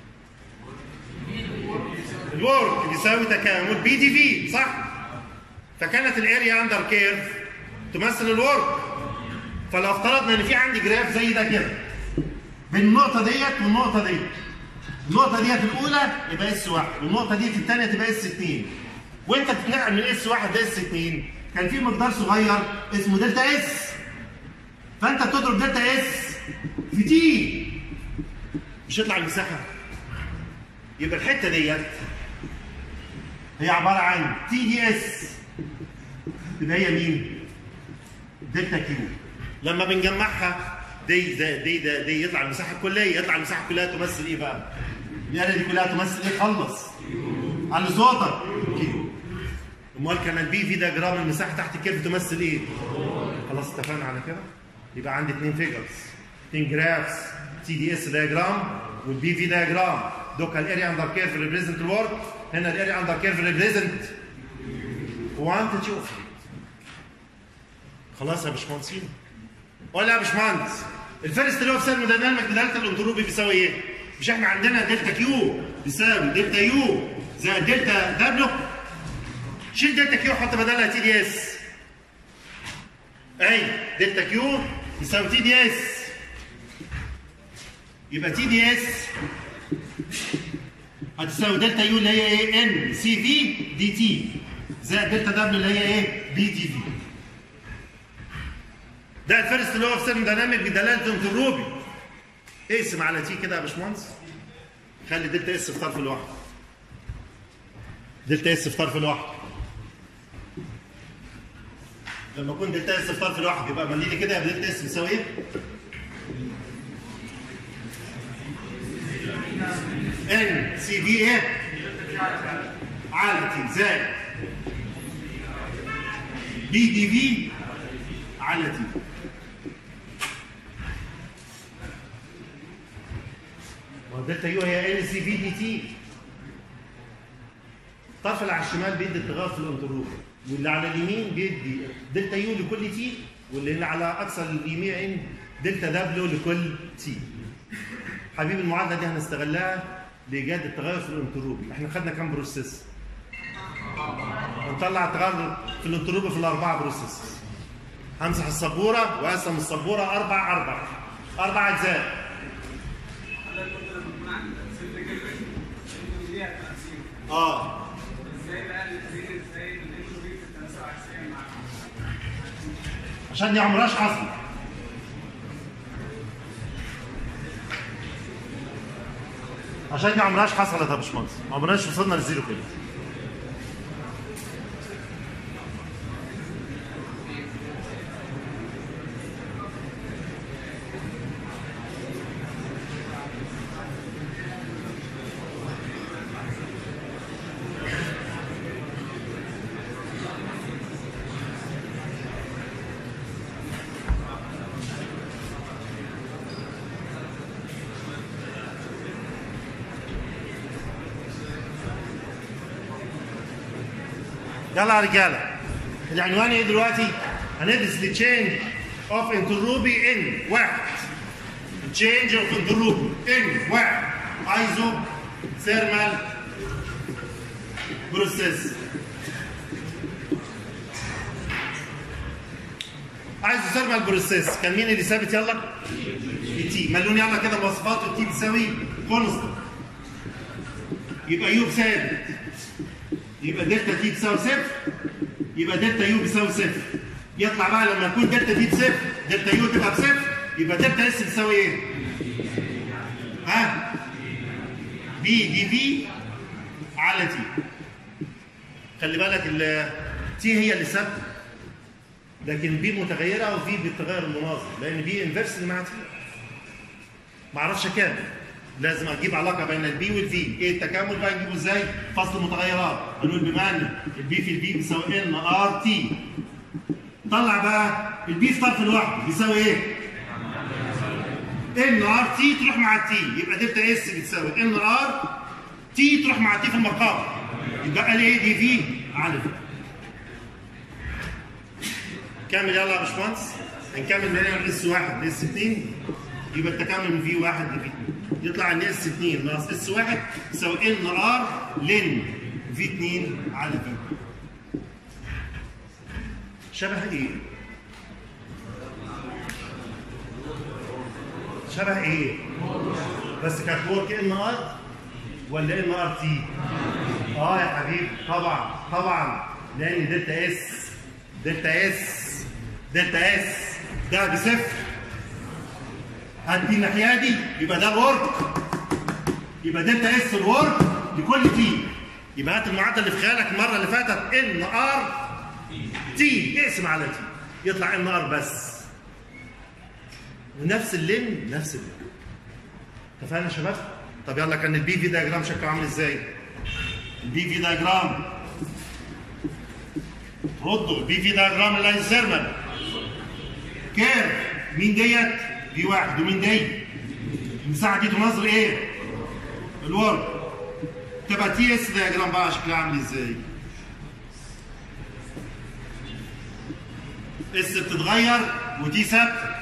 الورك بيساوي تكامل بي دي في صح فكانت الاريا اندر كيرف تمثل الورك فلو افترضنا ان في عندي جراف زي ده كده بين النقطه ديت والنقطه ديت النقطه ديت الاولى يبقى اس واحد والنقطه ديت الثانيه تبقى اس اثنين وانت بتتنقل من اس واحد لاس اثنين كان في مقدار صغير اسمه دلتا اس فانت بتضرب دلتا اس في تي مش يطلع المساحه يبقى الحته ديت هي عباره عن تي دي اس يبقى هي مين؟ دلتا كيو لما بنجمعها دي ده دي ده دي يطلع المساحه الكليه يطلع المساحه كلها تمثل ايه بقى؟ الاريا دي كلها تمثل ايه؟ خلص على صوتك كيو امال كان البي في دياجرام المساحه تحت الكيرف تمثل ايه؟ خلاص اتفقنا على كده؟ يبقى عندي اثنين فيجرز اثنين جرافس تي دي اس دياجرام والبي في دياجرام دوكا الاريا اندر كيرف ريبريزنت الورك هنا الاريا اندر كيرف ريبريزنت كوانتيتي اوف خلاص يا باشمهندسين ولا يا باشمهندس الفيرست اللي هو في سلم دايناميك دلتا الانتروبي بيساوي ايه؟ مش احنا عندنا دلتا كيو بيساوي دلتا يو زائد دلتا دبليو شيل دلتا كيو حط بدلها تي دي اس اهي دلتا كيو يساوي تي دي اس يبقى تي دي اس هتساوي دلتا يو اللي هي ايه ان سي في دي تي زائد دلتا دبليو اللي هي ايه بي تي في ده الفيرست اللي هو في سيرم دايناميك بدلاله انتروبي اقسم على تي كده يا باشمهندس خلي دلتا اس في طرف لوحده دلتا اس في طرف لوحده لما اكون دلتا اس في طرف لوحده يبقى ملي لي كده يبقى دلتا اس بيساوي ايه؟ ان سي في ايه؟ على تي زائد بي دي في على تي والدلتا يو هي ان سي في دي تي الطرف اللي على الشمال بيدي التغير في الانتروب واللي على اليمين بيدي دلتا يو لكل تي واللي على اقصى اليمين دلتا دبليو لكل تي حبيبي المعادله دي هنستغلها لايجاد التغير في الانتروبي احنا خدنا كام بروسيس هنطلع التغير في الانتروبي في الاربعه بروسيس همسح السبوره واقسم السبوره اربع اربع اربع اجزاء اه عشان دي عمرهاش حصل عشان دي عمرهاش حصلت يا باشمهندس ما عمرناش وصلنا للزيرو كده يلا يا رجاله العنوان ايه دلوقتي؟ هندرس التشينج اوف انتروبي ان واحد تشينج اوف انتروبي ان واحد ايزو ثيرمال بروسيس ايزو ثيرمال بروسيس كان مين اللي ثابت يلا؟ تي ملون يلا كده مواصفاته تي بتساوي كونستنت يبقى يو ثابت يبقى دلتا تي بيساوي صفر يبقى دلتا يو بيساوي صفر يطلع بقى لما يكون دلتا تي بصفر دلتا يو تبقى بصفر يبقى دلتا اس بتساوي ايه؟ ها؟ بي دي في على تي خلي بالك التي هي اللي ثابته لكن بي متغيره وفي بالتغير المناظر لان بي انفرس مع تي ما اعرفش كام لازم اجيب علاقه بين البي والفي ايه التكامل بقى نجيبه ازاي فصل متغيرات هنقول بما ان البي في البي بيساوي ان ار تي طلع بقى البي في طرف لوحده بيساوي ايه ان ار تي تروح مع التي يبقى دلتا اس بتساوي ان ار تي تروح مع تي في المقام يبقى لي ايه دي في على في كمل يلا يا باشمهندس هنكمل من هنا اس 1 لاس 2 يبقى التكامل من في 1 لفي 2 يطلع ان اس 2 ناقص اس 1 يساوي ان ار لن في 2 على في شبه ايه؟ شبه ايه؟ بس كانت ورك ان ار ولا ان ار تي؟ اه يا حبيبي طبعا طبعا لان دلتا اس دلتا اس دلتا اس ده بصفر هدي الناحيه دي يبقى ده الورك يبقى دلتا اس الورك لكل تي يبقى هات المعادله اللي في خيالك المره اللي فاتت ان ار تي اقسم على تي يطلع ان ار بس ونفس اللين نفس اللين اتفقنا يا شباب؟ طب يلا كان البي في دايجرام شكله عامل ازاي؟ البي في دايجرام ردوا البي في دايجرام اللاين سيرمال كيرف مين ديت؟ دي واحد ومين دي؟ المساحه دي تناظر ايه؟ الورك تبقى تي اس دايجرام بقى شكلها عامل ازاي؟ اس بتتغير ودي ثابته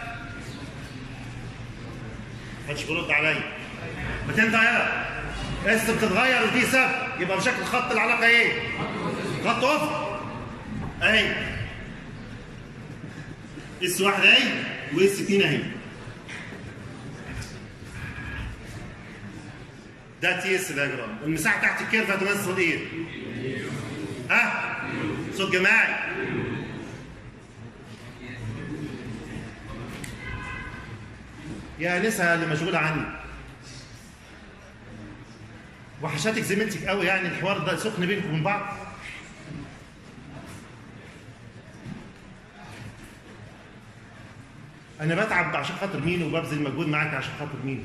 محدش بيرد عليا ما تنده يلا اس بتتغير ودي ثابته يبقى بشكل خط العلاقه ايه؟ خط افق اهي اس واحد اهي واس اتنين اهي ده تي اس دايجرام المساحه تحت الكيرف هتمثل ايه؟ ها؟ صوت جماعي يا نسا اللي مشغوله عني وحشاتك زميلتك قوي يعني الحوار ده سخن بينكم وبين بعض انا بتعب عشان خاطر مين وببذل مجهود معاك عشان خاطر مين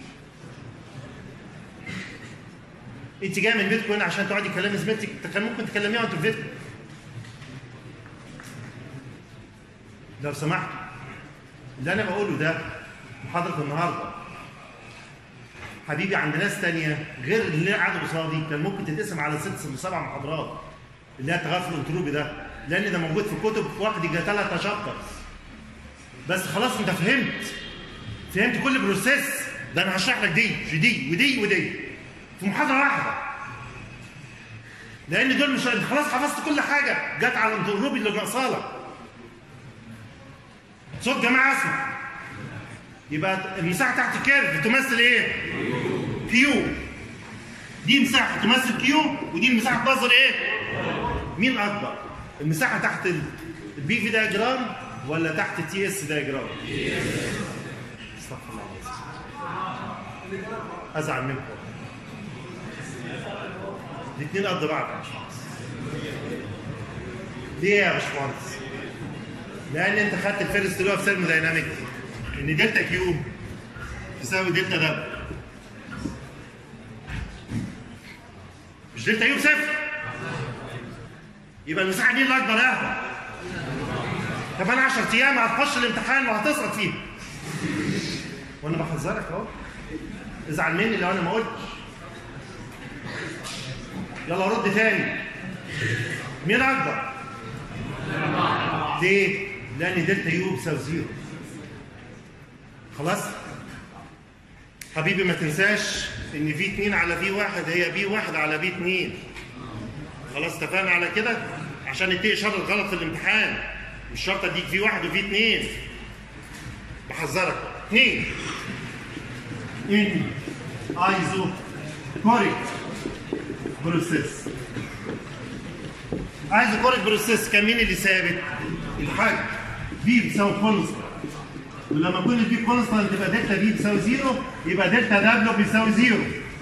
انت جايه من بيتكم هنا عشان تقعدي تكلمي زميلتك كان ممكن تكلميها وانت في بيتكم لو سمحت اللي انا بقوله ده محاضره النهارده حبيبي عند ناس تانية غير اللي قاعد قصادي كان ممكن تتقسم على ست سبع محاضرات اللي هي التغافل الانتروبي ده لان ده موجود في كتب في واحد يجي ثلاث شابترز بس خلاص انت فهمت فهمت كل بروسيس ده انا هشرح لك دي ودي ودي ودي في محاضره واحده لان دول مش خلاص حفظت كل حاجه جت على الروبي اللي ناقصالك صوت جماعه اسمع يبقى المساحه تحت الكيرف تمثل ايه؟ كيو دي مساحه تمثل كيو ودي المساحه تمثل ايه؟ مين اكبر؟ المساحه تحت البي في دايجرام ولا تحت التي اس دايجرام؟ استغفر الله العظيم ازعل منكم الاثنين قد بعض يا باشمهندس ليه يا باشمهندس؟ لان انت خدت الفيرست لو في ثيرمودايناميك ان دلتا كيو تساوي دلتا دبل مش دلتا يو بصفر يبقى المساحه دي اللي اكبر يا طب انا 10 ايام هتخش الامتحان وهتسقط فيه وانا بحذرك اهو ازعل مني لو انا ما قلتش يلا رد تاني مين اكبر؟ ليه؟ لان دلتا يو بيساوي زيرو خلاص؟ حبيبي ما تنساش ان في 2 على في 1 هي بي 1 على بي 2 خلاص اتفقنا على كده عشان يتقي شر الغلط في الامتحان مش شرط اديك في 1 وفي 2 بحذرك 2 ان ايزو كوريك بروسيس ايزو كوريك بروسيس كان مين اللي ثابت؟ الحجم بي بيساوي كونستانت ولما يكون البي كونستانت تبقى دلتا بي بيساوي زيرو يبقى دلتا دبليو بيساوي زيرو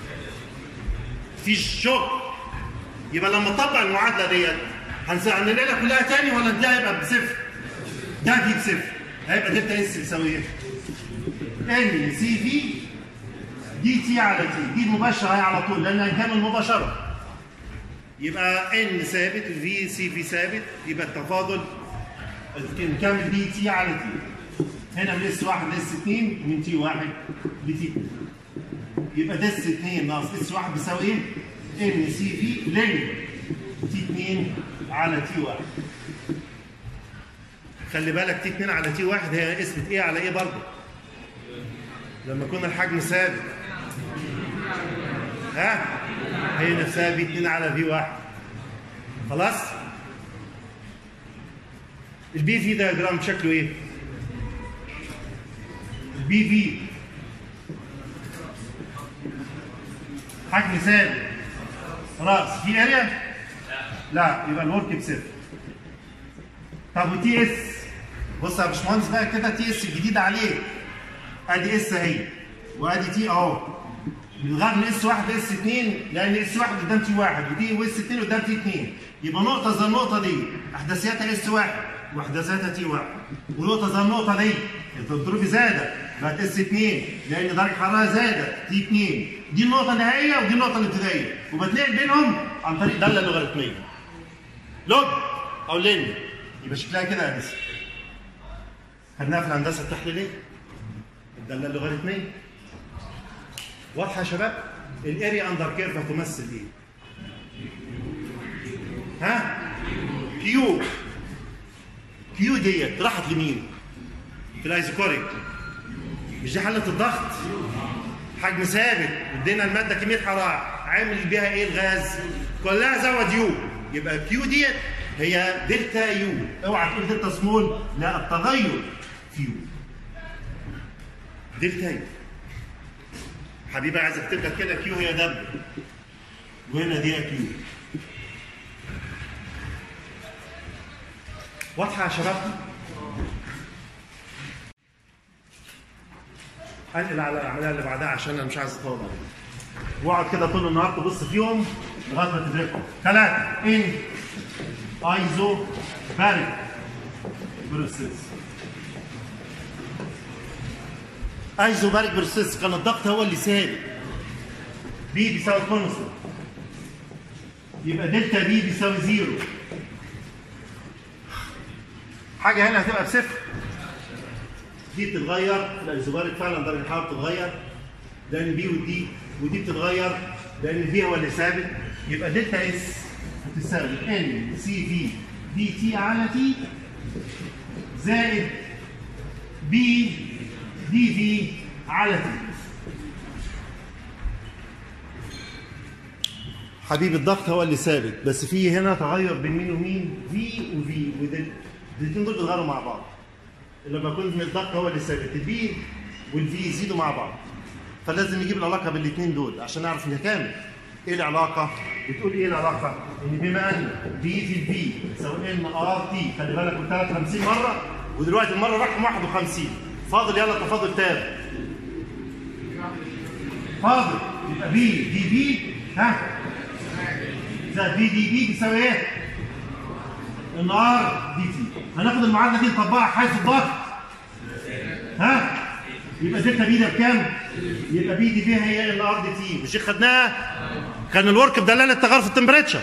مفيش شك يبقى لما نطبق المعادله ديت هنلاقيها كلها تاني ولا ده هيبقى بصفر؟ ده دي بصفر هيبقى دلتا اس بيساوي ايه؟ ان سي في دي تي على تي دي مباشره هي على طول لان هنكمل مباشره يبقى ان ثابت في سي في ثابت يبقى التفاضل نكمل دي تي على تي هنا من اس 1 لاس 2 من تي 1 لتي 2 يبقى ده اس 2 ناقص اس 1 بيساوي ايه؟ ان سي في لن تي 2 على تي 1 خلي بالك تي 2 على تي 1 هي قسمة ايه على ايه برضه؟ لما يكون الحجم ثابت ها؟ هي نفسها بي 2 على في 1 خلاص؟ البي في دياجرام شكله ايه؟ البي في حجم ثابت خلاص في اريا؟ لا يبقى الورك بصفر طب وتي اس بص يا باشمهندس بقى كده تي اس الجديد عليه ادي اس اهي وادي تي اهو بنغير من اس 1 لاس 2 لان اس 1 قدام تي 1 ودي واس 2 قدام تي 2 يبقى نقطه زي النقطه دي احداثياتها اس 1 واحداثياتها تي 1 ونقطه زي النقطه دي الظروف زادت بقت اس 2 لان درجه الحراره زادت تي 2 دي النقطه النهائيه ودي النقطه الابتدائيه وبتنقل بينهم عن طريق داله لوغاريتميه لوج او لين يبقى شكلها كده يا انس خدناها في الهندسه التحليليه الداله اللوغاريتميه واضحه يا شباب الاريا اندر كيرف هتمثل ايه ها كيو كيو ديت راحت لمين في الايزوكوريك مش دي حاله الضغط حجم ثابت ادينا الماده كميه حراره عامل بيها ايه الغاز كلها زود يو يبقى كيو ديت هي دلتا يو اوعى تقول دلتا سمول لا التغير في يو دلتا يو حبيبي عايز اكتب لك كده كيو هي دبليو وهنا دي كيو واضحه يا شباب انقل على العمليه اللي بعدها عشان انا مش عايز اطول عليك واقعد كده طول النهار تبص فيهم لغايه ما تدركهم ثلاثه ان ايزو بارد بروسيس ايزو بارد بروسيس كان الضغط هو اللي ثابت بي بيساوي كونستنت يبقى دلتا بي بيساوي زيرو حاجه هنا هتبقى بصفر دي بتتغير الايزوباريك فعلا درجه الحراره بتتغير لان بي ودي ودي بتتغير لان البي هو اللي ثابت يبقى دلتا اس هتساوي ان سي في دي تي على تي زائد بي دي في على تي حبيبي الضغط هو اللي ثابت بس في هنا تغير بين مين ومين في وفي الاثنين دول بيتغيروا مع بعض لما يكون الضغط هو اللي ثابت البي والفي يزيدوا مع بعض فلازم نجيب العلاقه بين الاثنين دول عشان نعرف نكمل ايه العلاقه بتقول ايه العلاقه ان بما ان في في البي يساوي ان ار تي خلي بالك قلت لك 50 مره ودلوقتي المره رقم 51 فاضل يلا تفاضل تاني فاضل يبقى بي دي بي ها زائد بي دي بي بيساوي ايه؟ ان ار دي تي هناخد المعادله دي نطبقها حيث الضغط ها يبقى دلتا بي ده بكام؟ يبقى بي دي بي هي ان ار دي تي مش خدناها؟ كان الورك بدلاله التغير في التمبريتشر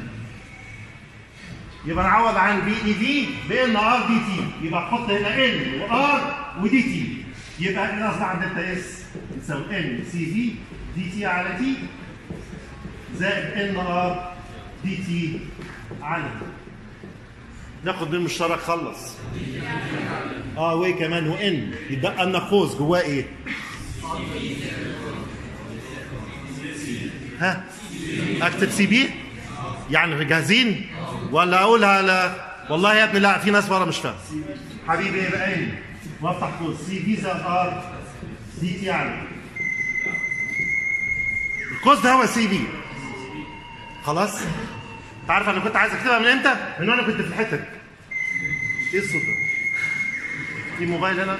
يبقى نعوض عن بي دي في بان ار دي تي يبقى نحط هنا ان وار ودي تي يبقى ان اصبح دلتا اس يساوي ان سي في دي تي على تي زائد ان ار دي تي على تي ناخد من المشترك خلص اه وايه كمان وان يبقى النقوص جواه ايه ها اكتب سي بي يعني جاهزين ولا اقولها لا والله يا ابني لا في ناس بره مش فاهم حبيبي يبقى ان وافتح قوس سي بي زائد ار دي تي يعني القوس ده هو سي بي خلاص تعرف انا كنت عايز اكتبها من امتى؟ من وانا كنت في الحته دي ايه الصوت ده؟ في موبايل هنا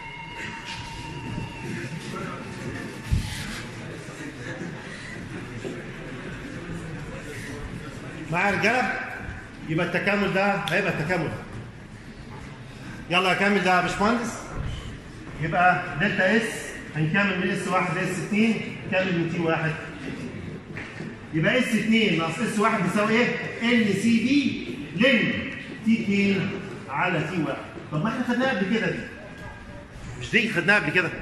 مع رجاله يبقى التكامل ده هيبقى التكامل يلا اكمل ده يا باشمهندس يبقى دلتا اس هنكمل من اس 1 ل اس 2 كامل من تي 1 يبقى اس 2 ناقص اس 1 بيساوي ايه؟ ان سي بي لن تي 2 على تي 1 طب ما احنا خدناها قبل كده دي مش دي خدناها قبل كده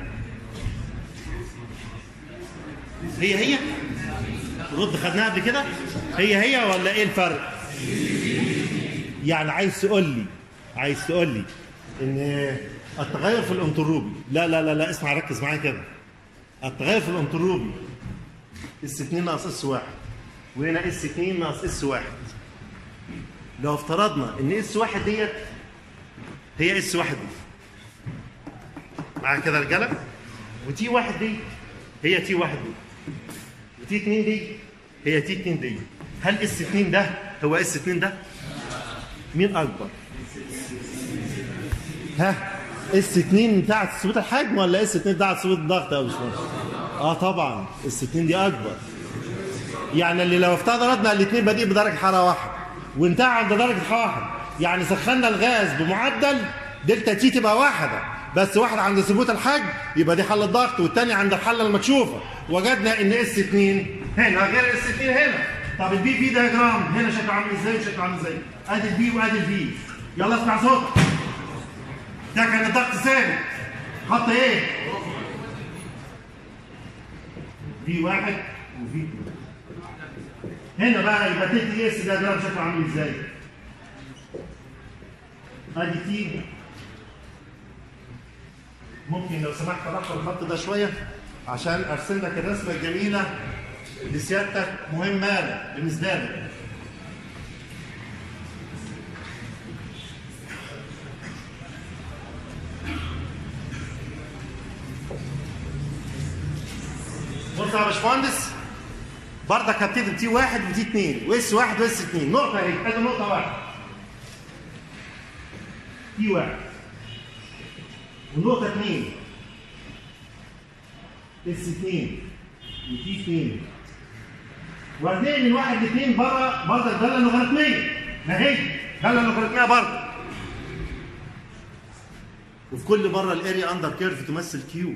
هي هي رد خدناها قبل كده هي هي ولا ايه الفرق يعني عايز تقول لي عايز تقول لي ان التغير في الانتروبي لا لا لا لا اسمع ركز معايا كده التغير في الانتروبي اس 2 ناقص اس 1 وهنا اس 2 ناقص اس 1 لو افترضنا ان اس 1 ديت هي اس 1 دي معايا كده يا رجاله وتي 1 دي هي تي 1 دي وتي 2 دي هي تي 2 دي هل اس 2 ده هو اس 2 ده مين اكبر ها اس 2 بتاعت ثبوت الحجم ولا اس 2 بتاعت ثبوت الضغط يا باشمهندس اه طبعا اس 2 دي اكبر يعني اللي لو افترضنا الاثنين بادئين بدرجه حراره واحده وانتهى عند درجه حراره واحده يعني سخنا الغاز بمعدل دلتا تي تبقى واحده بس واحد عند ثبوت الحجم يبقى دي حل الضغط والثاني عند الحله المكشوفه وجدنا ان اس 2 هنا غير اس 2 هنا طب البي في دياجرام هنا شكله عامل ازاي وشكله عامل ازاي ادي البي وادي الفي يلا اسمع صوتك ده كان الضغط ثابت خط ايه في واحد وفي اثنين هنا بقى يبقى تي اس دياجرام شكله عامل ازاي ادي تي ممكن لو سمحت الاحظ الخط ده شويه عشان ارسم لك الرسمه الجميله اللي سيادتك مهمه بالنسبه لك بص يا باشمهندس بردك هبتدي بتي واحد وتي اثنين واس واحد واس اثنين نقطة اهي ادي نقطة واحدة تي واحد ونقطة اثنين اس اثنين وتي اثنين وهتلاقي من واحد لاثنين بره برضه الدالة اللوغاريتمية ما هي الدالة اللوغاريتمية برضه وفي كل مرة الاريا اندر كيرف تمثل كيو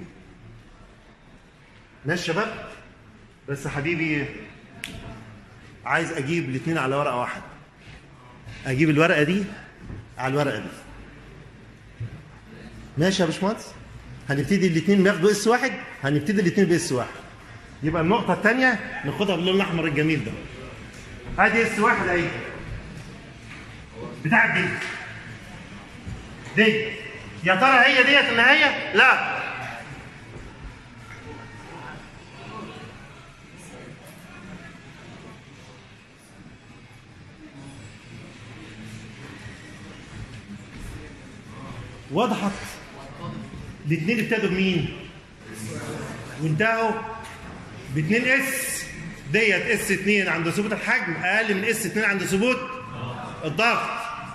ماشي يا شباب بس حبيبي عايز اجيب الاثنين على ورقه واحده اجيب الورقه دي على الورقه دي ماشي يا باشمهندس هنبتدي الاثنين بياخدوا اس واحد هنبتدي الاثنين باس واحد يبقى النقطه الثانيه ناخدها باللون الاحمر الجميل ده ادي اس واحد اهي بتاعت دي دي يا ترى هي ديت النهايه لا وضحت الاثنين ابتدوا بمين وانتهوا باثنين اس ديت اس 2 عند ثبوت الحجم اقل من اس 2 عند ثبوت الضغط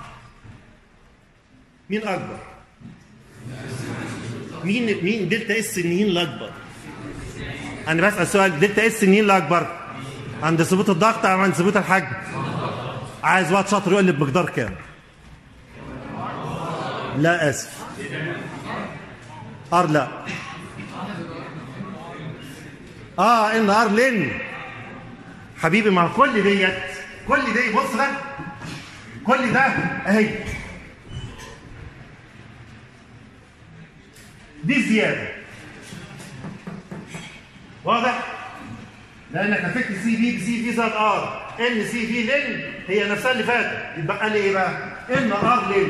مين اكبر مين مين دلتا اس مين الاكبر انا بسال سؤال دلتا اس مين الاكبر عند ثبوت الضغط او عند ثبوت الحجم عايز واد شاطر يقول لي بمقدار كام لا اسف ار لا اه ان ار لن حبيبي مع كل ديت كل دي بص ده كل ده اهي دي زياده واضح لانك هتكتب سي في سي في زائد ار ان سي في لن هي نفسها اللي فاتت يتبقى لي ايه بقى ان ار لن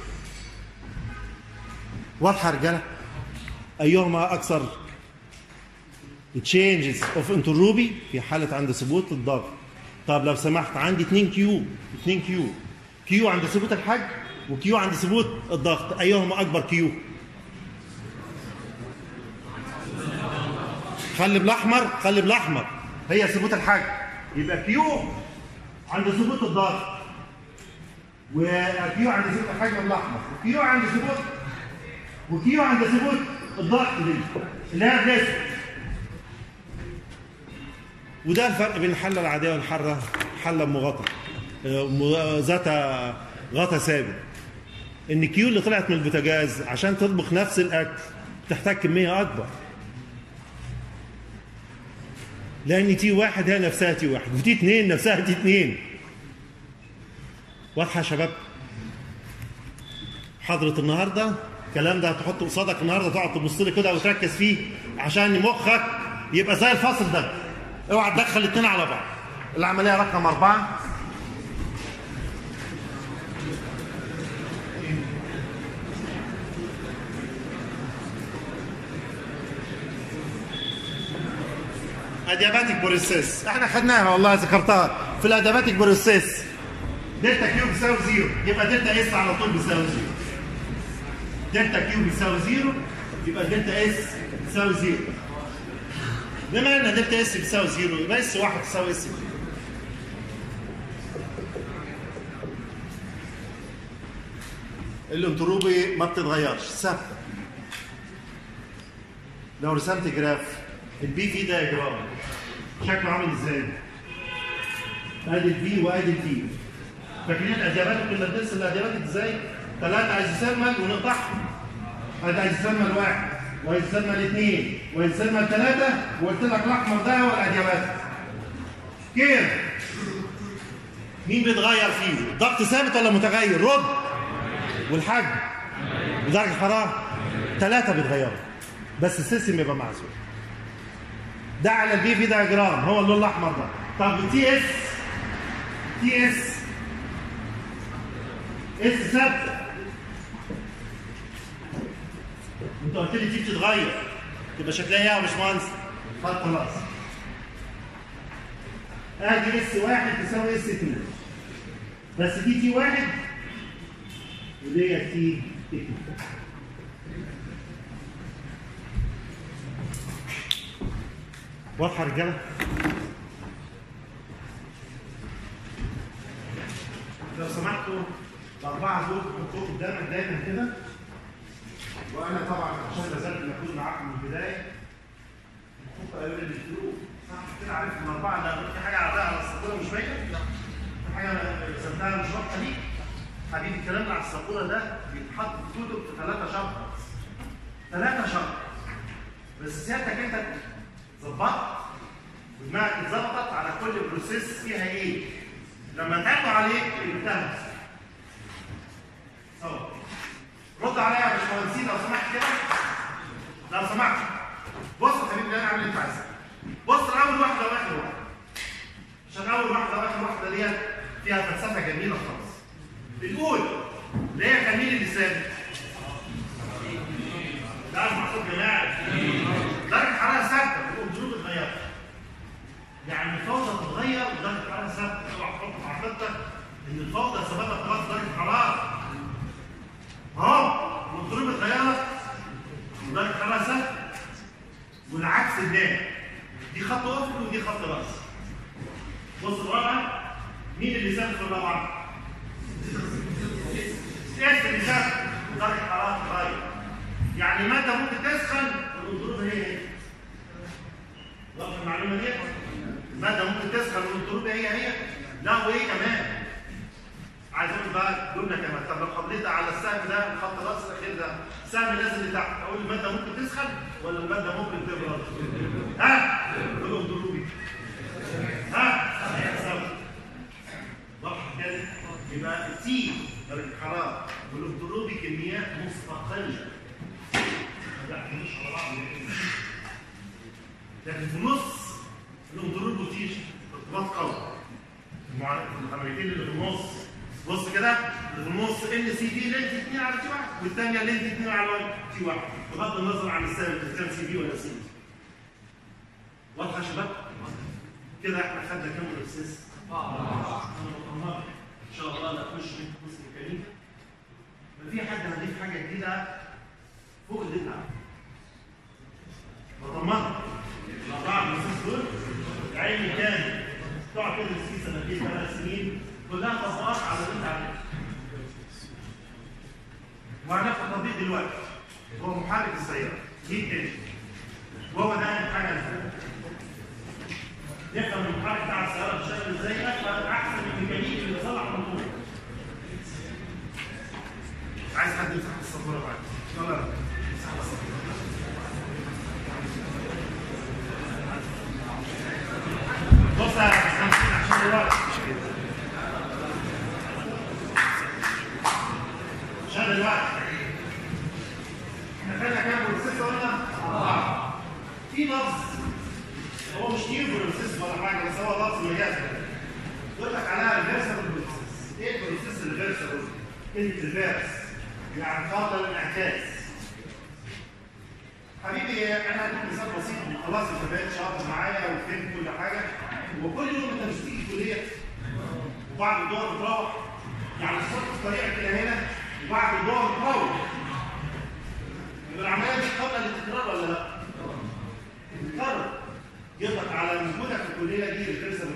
واضحه يا رجاله ايهما اكثر changes of entropy في حاله عند ثبوت الضغط طب لو سمحت عندي 2 كيو 2 كيو كيو عند ثبوت الحجم وكيو عند ثبوت الضغط ايهما اكبر كيو خلي بالاحمر خلي بالاحمر هي ثبوت الحجم يبقى كيو عند ثبوت الضغط وكيو عند ثبوت الحجم الاحمر وكيو عند ثبوت وكيو عند ثبوت الضغط دي اللي هي الريسك وده الفرق بين الحله العاديه والحره حله مغطى ذات غطا ثابت ان كيو اللي طلعت من البوتاجاز عشان تطبخ نفس الاكل تحتاج كميه اكبر لان تي واحد هي نفسها تي واحد وتي اثنين نفسها تي اثنين واضحه يا شباب حضرة النهارده الكلام ده هتحطه قصادك النهارده تقعد تبص لي كده وتركز فيه عشان مخك يبقى زي الفصل ده اوعى تدخل الاثنين على بعض العمليه رقم اربعه ادياباتيك بروسيس احنا خدناها والله ذكرتها في الادياباتيك بروسيس دلتا كيو بيساوي زيرو يبقى دلتا اس على طول بيساوي زيرو دلتا كيو بيساوي زيرو يبقى دلتا اس بيساوي زيرو بما ان دلتا اس بيساوي زيرو يبقى اس واحد تساوي اس الانتروبي ما بتتغيرش ثابته لو رسمت جراف البي في دايجرام شكله عامل ازاي؟ ادي البي وادي البي فاكرين الاديابات كنا بنرسم الاديابات ازاي؟ ثلاثه عايزوسيرمال ونقطعهم ادي عايزوسيرمال واحد وعايزوسيرمال اثنين وعايزوسيرمال ثلاثه وقلت لك الاحمر ده هو الاديابات كيف؟ مين بيتغير فيه؟ الضغط ثابت ولا متغير؟ رد والحجم ودرجه الحراره ثلاثه بيتغيروا بس السيستم يبقى معزول ده على البي في دايجرام هو اللون الاحمر ده طب تي اس تي اس اس ثابته انت قلت لي دي بتتغير تبقى شكلها ايه يا باشمهندس؟ خد خلاص ادي اس واحد تساوي اس اتنين بس دي تي واحد ودي تي اتنين واضحه يا رجاله؟ لو سمحتوا الاربعه دول حطوهم قدامك دايما كده وانا طبعا عشان ما زلت موجود معاكم من البدايه الخطه قالوا لي الفلوس صح كده عارف الاربعه لا في حاجه عرضها على السبوره مش باينه؟ في حاجه رسمتها مش واضحه دي حبيبي الكلام اللي على السبوره ده بيتحط في كتب في ثلاثه شهر ثلاثه شهر بس سيادتك انت ظبطت ودماغك اتظبطت على كل بروسيس فيها ايه لما تعبوا عليك انتهت صور رد عليا يا باشمهندسين لو سمحت كده لو سمحت بص يا حبيبي انا اعمل اللي انت عايزه بص لاول واحده واخر واحده عشان اول واحده واخر واحده ديت فيها فلسفه جميله خالص بتقول اللي هي كمين اللسان ده محسوب جماعي درجه الحراره ثابته والظروف اتغيرت يعني الفوضى تتغير ودرجه الحراره ثابته اوعى تحط في عقيدتك ان الفوضى سببها تغير درجه الحراره اهو الضروب اتغيرت ودرجه الحراره ثابته والعكس النام دي خط افق ودي خط راس بص الرابعه مين اللي ثابت في الرابعه؟ اس اللي ثابت درجه الحراره تتغير يعني الماده ممكن تسخن والضروب هي هي واضح المعلومه دي؟ الماده ممكن تسخن والضروب هي هي لا وايه كمان عايز اقول بقى جمله كمان طب لو حطيتها على السهم ده الخط راس الاخير ده السهم نازل لتحت اقول الماده ممكن تسخن ولا الماده ممكن تبرد؟ ها؟ قولوا ضروبي ها؟ سوا. واضح كده؟ يبقى تي درجه الحراره والضروبي كميات مستقله ما بيحكموش على بعض لكن في النص الضروب وتيجي ارتباط قوي المع- العمليتين اللي في النص بص كده اللي في النص ان سي دي لينز 2 على تي 1 والثانيه لينز 2 على تي 1 بغض النظر عن السبب اذا كان سي دي ولا سي دي واضحه يا شباب؟ كده احنا خدنا كام بروسيس؟ اه ان شاء الله نخش في قسم ميكانيكا ما في حد هنضيف حاجه جديده فوق اللي انت عارفه بطمنك الاربعه بروسيس دول علم كامل تقعد تدرس فيه سنتين ثلاث سنين كلها تطبيقات على اللي انت عارفه وهناخد تطبيق دلوقتي هو محرك السياره هيت انجن وهو ده اهم حاجه عندنا. نفهم المحرك بتاع السياره بيشتغل ازاي افهم احسن من الميكانيكي اللي صلح الموتور عايز حد يمسح السبوره معاك يلا امسح السبوره بص يا خمسين عشان الوقت عشان الوقت احنا خدنا كام بروسيس قلنا؟ أربعة في لفظ هو مش نيو بروسيس ولا حاجة بس هو لفظ مجاز يقول لك عليها ريفرسبل بروسيس ايه البروسيس الريفرسبل؟ كلمة ريفرس يعني خاطر الانعكاس حبيبي انا هديك مثال بسيط خلاص انت بقيت شاطر معايا وفهمت كل حاجه وكل يوم انت مش بتيجي الكليه وبعد الظهر بتروح يعني الصبح في طريقك الى هنا وبعد الظهر بتروح يبقى العمليه دي قبل التكرار ولا لا؟ بتتكرر يضغط على وجودك في الكليه دي ريفرسبل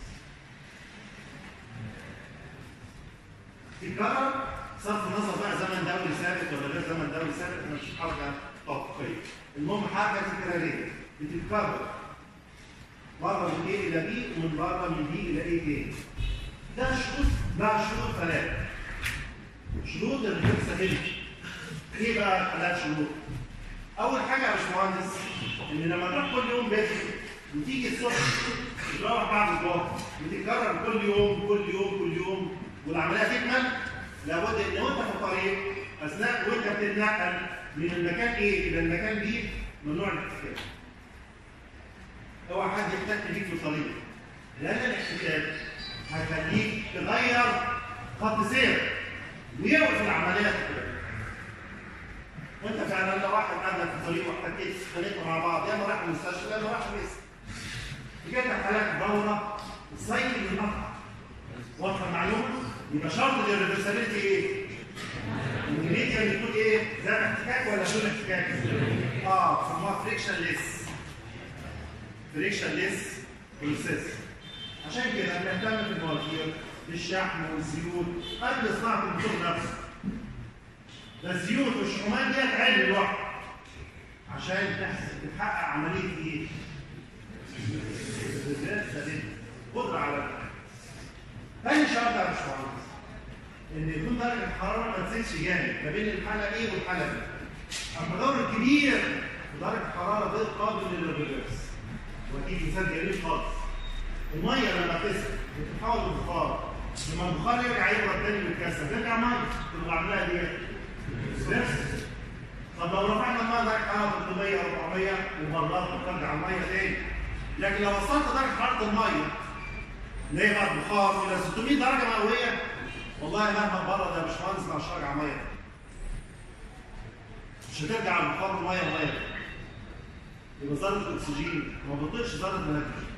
تتكرر صرف النظر بقى زمن دوري ثابت ولا غير زمن دوري ثابت احنا مش حركه توقيفيه المهم حركه تكراريه بتتكرر مره من A الى B ومن بره من B الى A تاني ده شروط ده شروط ثلاثه شروط الريفرسابيلتي ايه بقى ثلاث شروط اول حاجه يا باشمهندس ان لما تروح كل يوم بدري وتيجي الصبح تروح بعد الظهر وتتكرر كل يوم كل يوم كل يوم والعمليه تكمل لابد ان وانت في الطريق اثناء وانت بتتنقل من المكان A الى المكان B ممنوع الاحتكاك. اوعى حد يحتك بيك في الطريق لان الاحتكاك هيخليك تغير خط سير ويوقف العمليه وانت فعلا لو واحد قابلك في الطريق واحتكيت خليتوا مع بعض يا اما راح المستشفى يا اما راح البيت. جات لك حالات دوره السايكل ينقطع. واضحه المعلومه؟ يبقى شرط للريفرسابيلتي ايه؟ الميديا بتقول ايه؟ ذات احتكاك ولا دون احتكاك؟ اه بيسموها فريكشن ليس فريكشن ليس بروسيس عشان كده بنهتم في المواتير بالشحن والزيوت قبل صناعه الموتور نفسه ده الزيوت والشحومات ديت علم لوحده عشان تحسب تحقق عمليه ايه؟ الريفرسابيلتي قدره على الحقيقة. تاني شرط يا باشمهندس ان يكون درجه الحراره ما تزيدش جامد ما بين الحاله A والحاله B. التغير الكبير في درجه الحراره غير قابل للريفرس. واكيد مثال جميل خالص. الميه لما تسخن بتتحول لبخار لما البخار يرجع يبرد تاني ويتكسر ترجع ميه تبقى العمليه دي ريفرس. طب لو رفعنا الميه درجه حراره 300 400 وبررت ترجع الميه تاني. لكن لو وصلت درجه حراره الميه اللي هي بعد بخار الى 600 درجه مئويه والله مهما بره ده مش مهندس مش هرجع ميه مش هترجع البخار الميه ميه يبقى ذره الاكسجين ما بتطيقش ذره الهيدروجين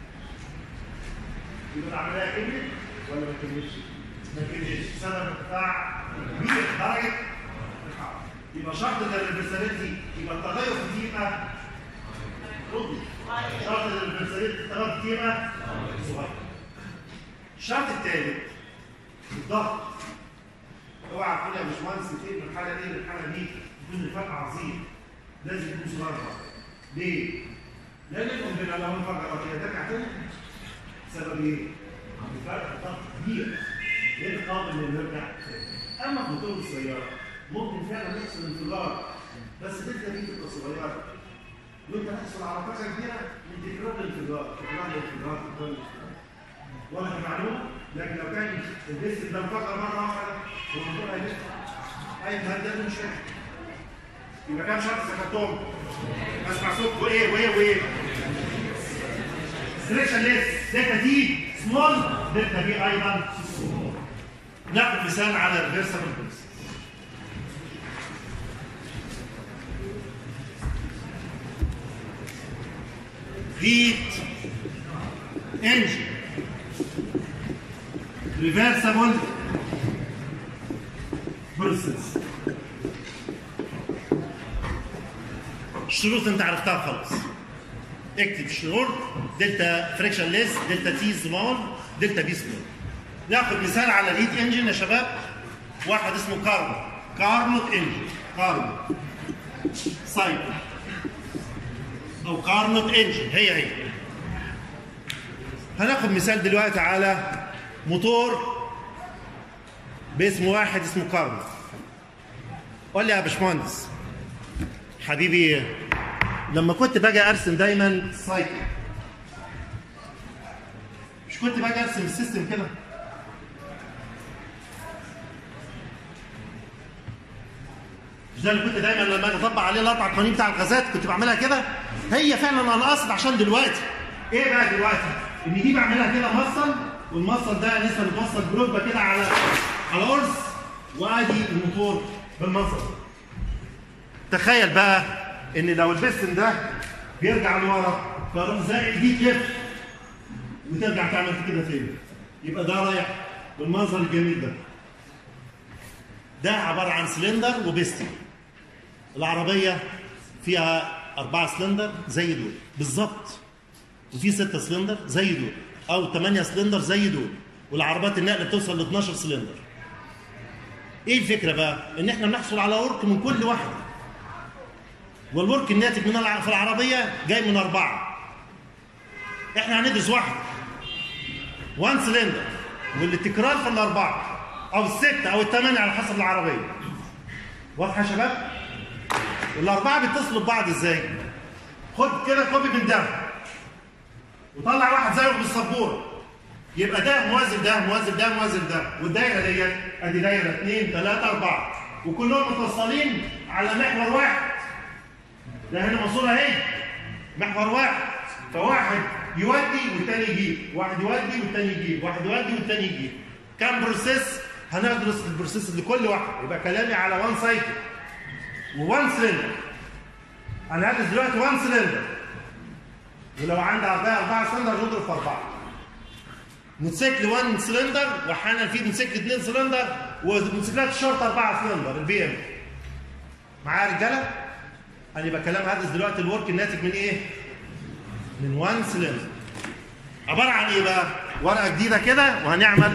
يبقى العمليه كملت ولا ما كملتش؟ ما كملتش بسبب ارتفاع كبير في درجه الحراره يبقى شرط الريفرسابيلتي يبقى التغير في تيبقى ربي شرط الريفرسابيلتي التغير في تيبقى صغير الشرط الثالث الضغط اوعى تقول يا باشمهندس كتير من الحاله دي للحاله دي يكون الفرق عظيم لازم يكون صغير برضه. ليه؟ لان القنبله لو انفجرت هي ترجع تاني سبب ايه؟ الفرق الضغط كبير غير قابل انه يرجع تاني. اما في موتور السياره ممكن فعلا يحصل انفجار بس تبدا دي تبقى صغيره وانت تحصل على طاقه كبيره من تكرار الانفجار تكرار الانفجار تكرار الانفجار واضح المعلومه؟ لكن لو كان الجسم ده انفجر مره واحده والموضوع هيلف هيتهدد مش فاهم يبقى كام شخص سكتهم؟ اسمع صوتكم ايه وايه وايه؟ سليكشن ليس دلتا تي سمول دلتا بي ايضا سمول ناخد مثال على الريفرسبل بروسيس heat engine reversible process الشروط انت عرفتها خلاص اكتب شروط دلتا فريكشن ليس دلتا تي سمول دلتا بي سمول ناخد مثال على الهيت انجن يا شباب واحد اسمه كارلو كارلوت انجن كارلو سايكل او كارلوت انجن هي هي هناخد مثال دلوقتي على موتور باسم واحد اسمه كارلو قول لي يا باشمهندس حبيبي لما كنت باجي ارسم دايما سايكل مش كنت باجي ارسم السيستم كده مش ده اللي كنت دايما لما اجي اطبق عليه الاربع قوانين بتاع الغازات كنت بعملها كده هي فعلا انا قاصد عشان دلوقتي ايه بقى دلوقتي ان دي بعملها كده مصل والمصل ده لسه متوصل بركبه كده على على قرص وادي الموتور بالمنظر تخيل بقى ان لو البستن ده بيرجع لورا فاروح زائد دي كيف وترجع تعمل كده تاني يبقى ده رايح بالمنظر الجميل ده ده عباره عن سلندر وبستن العربيه فيها أربعة سلندر زي دول بالظبط وفي ستة سلندر زي دول أو ثمانية سلندر زي دول والعربات النقل بتوصل ل 12 سلندر ايه الفكره بقى؟ ان احنا بنحصل على ورك من كل واحده والورك الناتج من الع- في العربيه جاي من اربعه احنا هندرس واحد وان سلندر والتكرار في الاربعه او السته او الثمانيه على حسب العربيه واضحه يا شباب؟ والاربعه بيتصلوا ببعض ازاي؟ خد كده كوبي من ده وطلع واحد زيه بالسبوره يبقى ده موازي ده موازي ده موازي ده والدايره ديت ادي دايره اثنين ثلاثه اربعه وكلهم متوصلين على محور واحد ده هنا ماسوره اهي محور واحد فواحد يودي والتاني يجيب واحد يودي والتاني يجيب واحد يودي والتاني يجيب كام بروسيس هندرس البروسيس لكل واحد يبقى كلامي على وان سايكل ووان سلندر انا هدرس دلوقتي وان سلندر ولو عندي اربعه اربعه سلندر نضرب في اربعه موتوسيكل 1 سلندر واحيانا في موتوسيكل 2 سلندر وموتوسيكلات شورت 4 سلندر البي ام معايا يا رجاله؟ هنبقى كلام هدرس دلوقتي الورك الناتج من ايه؟ من 1 سلندر عباره عن ايه بقى؟ ورقه جديده كده وهنعمل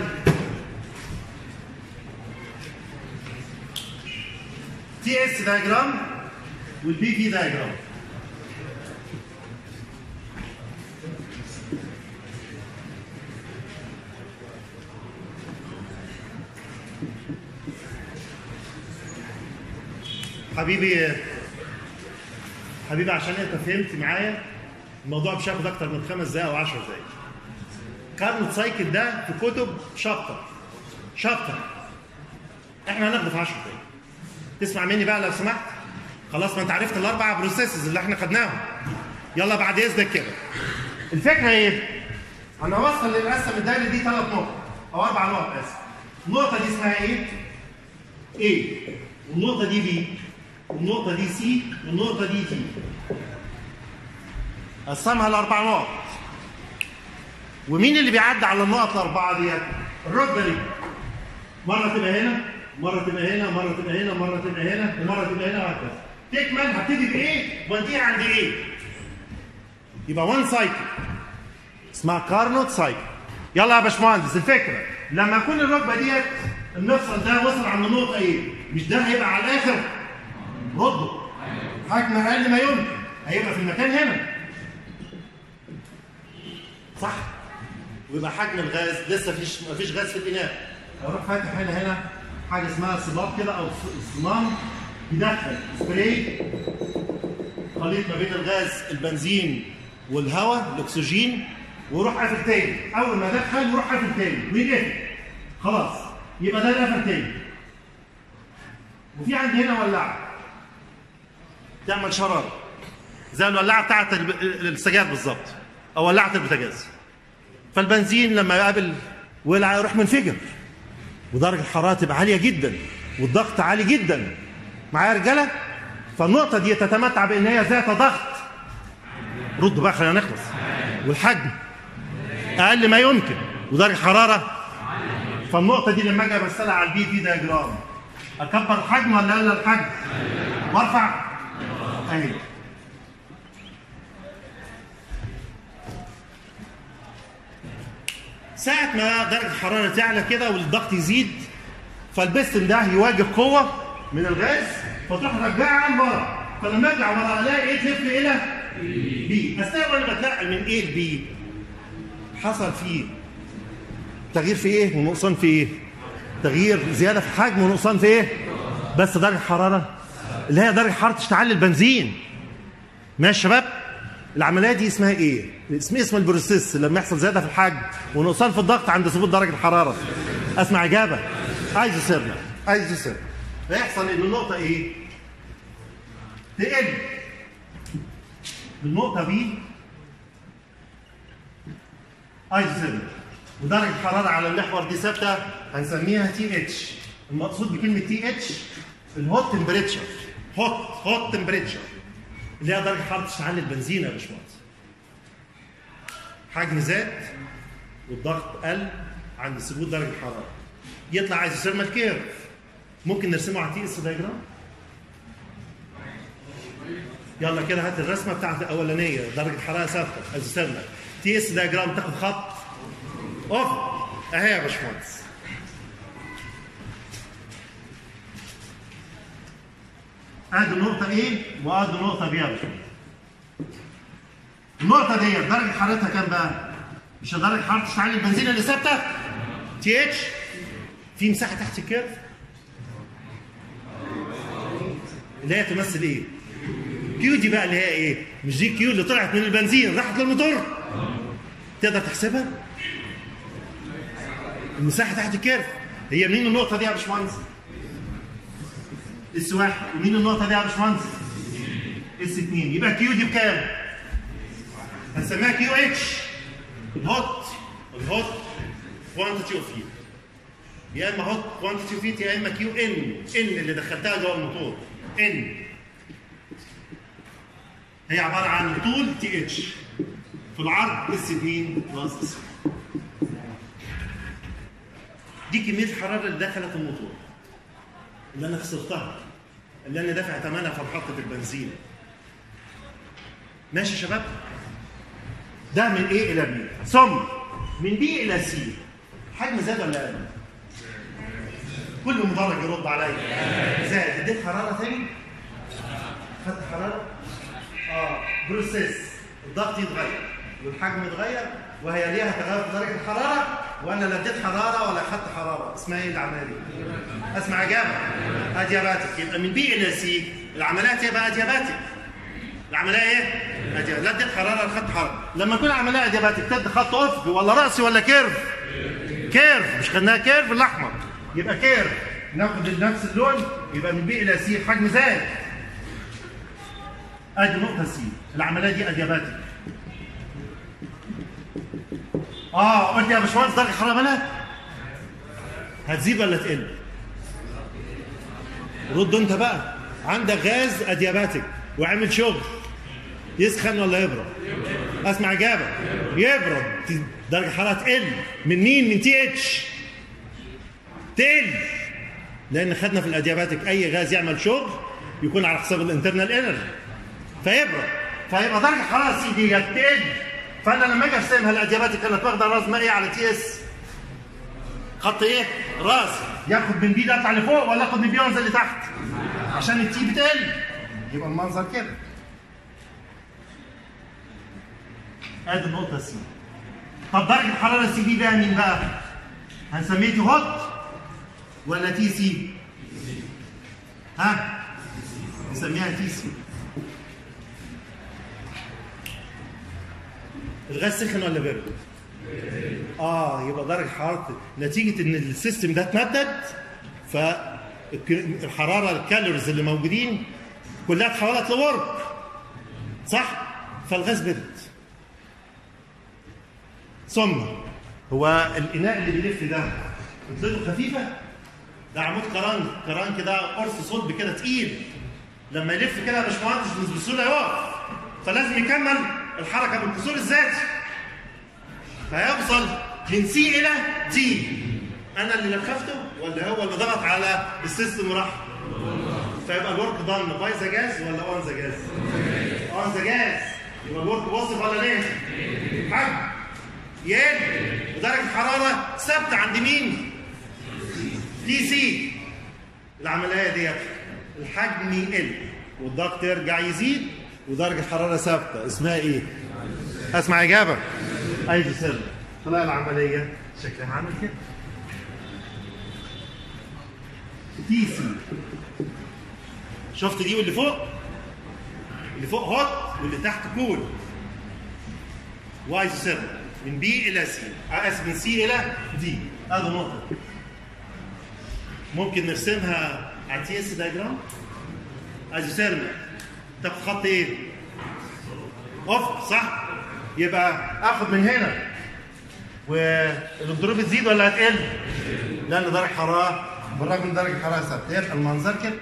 تي اس دايجرام والبي في دايجرام حبيبي حبيبي عشان انت فهمت معايا الموضوع مش هياخد اكتر من خمس دقايق او 10 دقايق كارنوت سايكل ده في كتب شابتر شابتر احنا هناخده في 10 دقايق تسمع مني بقى لو سمحت خلاص ما انت عرفت الاربع بروسيسز اللي احنا خدناهم يلا بعد اذنك كده الفكره ايه؟ انا هوصل للرسم الدايري دي ثلاث نقط او اربع نقط اسف النقطه دي اسمها ايه؟ A والنقطة دي B والنقطة دي C والنقطة دي T قسمها لأربع نقط ومين اللي بيعدي على النقط الأربعة ديت؟ الركبة دي مرة تبقى هنا مره تبقى هنا مره تبقى هنا مره تبقى هنا ومره تبقى هنا وهكذا تكمل هبتدي بايه وانتهي عند ايه يبقى وان سايكل اسمها كارنوت سايكل يلا يا باشمهندس الفكره لما يكون الركبه ديت المفصل ده وصل عند النقطه ايه مش ده هيبقى على الاخر رده حجم اقل ما يمكن هيبقى في المكان هنا صح ويبقى حجم الغاز لسه فيش مفيش غاز في الاناء اروح فاتح هنا هنا حاجه اسمها صباب كده او صمام يدخل سبراي خليط ما بين الغاز البنزين والهواء الاكسجين ويروح قافل تاني اول ما ادخل يروح قافل تاني ويقفل خلاص يبقى ده القفل تاني وفي عندي هنا ولاعه تعمل شراره زي الولاعه بتاعت السجاد بالظبط او ولاعه البوتاجاز فالبنزين لما يقابل ولع يروح منفجر ودرجه الحراره تبقى عاليه جدا والضغط عالي جدا معايا يا رجاله فالنقطه دي تتمتع بان هي ذات ضغط ردوا بقى خلينا نخلص والحجم اقل ما يمكن ودرجه حراره فالنقطه دي لما اجي امثلها على البي في دياجرام اكبر الحجم ولا اقلل الحجم وارفع اهي ساعة ما درجة الحرارة تعلى كده والضغط يزيد فالبستم ده يواجه قوة من الغاز فتروح رجعها لورا فلما ارجع ورا الاقي ايه تلف الى بي اثناء وانا بتنقل من ايه لبي حصل فيه تغيير في ايه ونقصان في ايه تغيير زياده في الحجم ونقصان في ايه بس درجه الحراره اللي هي درجه حراره اشتعال البنزين ماشي يا شباب العمليه دي اسمها ايه اسم اسم البروسيس لما يحصل زياده في الحجم ونقصان في الضغط عند ثبوت درجه الحراره اسمع اجابه ايزوثيرمال ايزوثيرمال فيحصل ان النقطه ايه تقل النقطه بي ايزوثيرمال ودرجه الحراره على المحور دي ثابته هنسميها تي اتش المقصود بكلمه تي اتش الهوت تمبريتشر هوت هوت تمبريتشر اللي هي درجه حراره اشتعال البنزين يا باشمهندس حجم زاد والضغط قل عند ثبوت درجه الحراره يطلع عايز يسمى كيرف ممكن نرسمه على تي اس دايجرام يلا كده هات الرسمه بتاعت الاولانيه درجه حراره ثابته ايزوثيرمال تي اس دايجرام تاخد خط اوف اهي يا باشمهندس ادي النقطه ايه وادي النقطه بي يا باشمهندس النقطه دي درجه حرارتها كام بقى مش درجه حراره اشتعال البنزين اللي ثابته تي اتش في مساحه تحت الكيرف اللي هي تمثل ايه كيو دي بقى اللي هي ايه مش دي كيو اللي طلعت من البنزين راحت للموتور تقدر تحسبها المساحه تحت الكيرف هي مين النقطه دي يا باشمهندس اس واحد ومين النقطه دي يا باشمهندس اس 2 يبقى كيو دي بكام هنسميها كيو اتش الهوت الهوت كوانتيتي اوف هيت يا اما هوت كوانتيتي اوف هيت يا اما كيو ان ان اللي دخلتها جوه الموتور ان هي عباره عن طول تي اتش في العرض اس 2 بلس اس دي كميه الحراره اللي دخلت الموتور اللي انا خسرتها اللي انا دافع ثمنها في محطه البنزين ماشي يا شباب ده من ايه الى بي ثم من بي الى سي حجم زاد ولا قل كل مدرج يرد عليا زاد اديت حراره تاني خدت حراره اه بروسيس الضغط يتغير والحجم يتغير وهي ليها تغير في درجه الحراره وانا لا اديت حراره ولا خدت حراره اسمها ايه العمليه دي؟ اسمع اجابه ادياباتيك يبقى من بي الى سي العمليات يبقى ادياباتيك العمليه ايه؟ أدياب. لا اديت حراره ولا خدت حراره لما يكون العمليه ادياباتيك تدي خط افقي ولا راسي ولا كيرف؟ كيرف مش خدناها كيرف الاحمر يبقى كيرف ناخد نفس اللون يبقى من بي الى سي الحجم زاد ادي نقطه سي العمليه دي ادياباتيك اه قلت يا باشمهندس درجه الحراره مالها هتزيد ولا تقل رد انت بقى عندك غاز ادياباتيك وعامل شغل يسخن ولا يبرد اسمع اجابه يبرد درجه الحراره تقل من مين من تي اتش تقل لان خدنا في الادياباتيك اي غاز يعمل شغل يكون على حساب الانترنال انرجي فيبرد فيبقى درجه الحراره سي دي هتقل فانا لما اجي ارسمها الادياباتيك كانت واخده راس ما ايه على تي اس خط ايه؟ راس ياخد من بي ده يطلع لفوق ولا ياخد من بي وينزل لتحت عشان التي بتقل يبقى المنظر كده ادي النقطه سي طب درجه الحراره سي دي بقى مين بقى؟ هنسميه تي هوت ولا تي سي؟ ها؟ نسميها تي سي الغاز سخن ولا برد؟ اه يبقى درجه حرارته نتيجه ان السيستم ده اتمدد فالحراره الكالوريز اللي موجودين كلها اتحولت لورك صح؟ فالغاز برد ثم هو الاناء اللي بيلف ده كتلته خفيفه ده عمود كران كران كده قرص صلب كده تقيل لما يلف كده يا باشمهندس مش بسهوله يقف فلازم يكمل الحركه بالكسور الذاتي فيوصل من سي الى دي انا اللي لففته ولا هو اللي ضغط على السيستم وراح فيبقى الورك دان باي ذا جاز ولا اون ذا جاز؟ اون ذا جاز يبقى الورك بوزيتيف ولا ليه؟ حجم يقل ودرجه الحراره ثابته عند مين؟ دي سي العمليه ديت الحجم يقل والضغط يرجع يزيد ودرجه الحراره ثابته اسمها ايه؟ اسمع اجابه ايدي سر طلع العمليه شكلها عامل كده تي سي شفت دي واللي فوق اللي فوق هوت واللي تحت كول وايز سر من بي الى سي اسف من سي الى دي هذا نقطه ممكن نرسمها على تي اس دايجرام ايزوثيرمال تاخد خط ايه؟ افق صح؟ يبقى اخد من هنا والظروف تزيد ولا هتقل؟ لان درجه الحراره بالرغم من درجه الحراره ثابته يبقى المنظر كده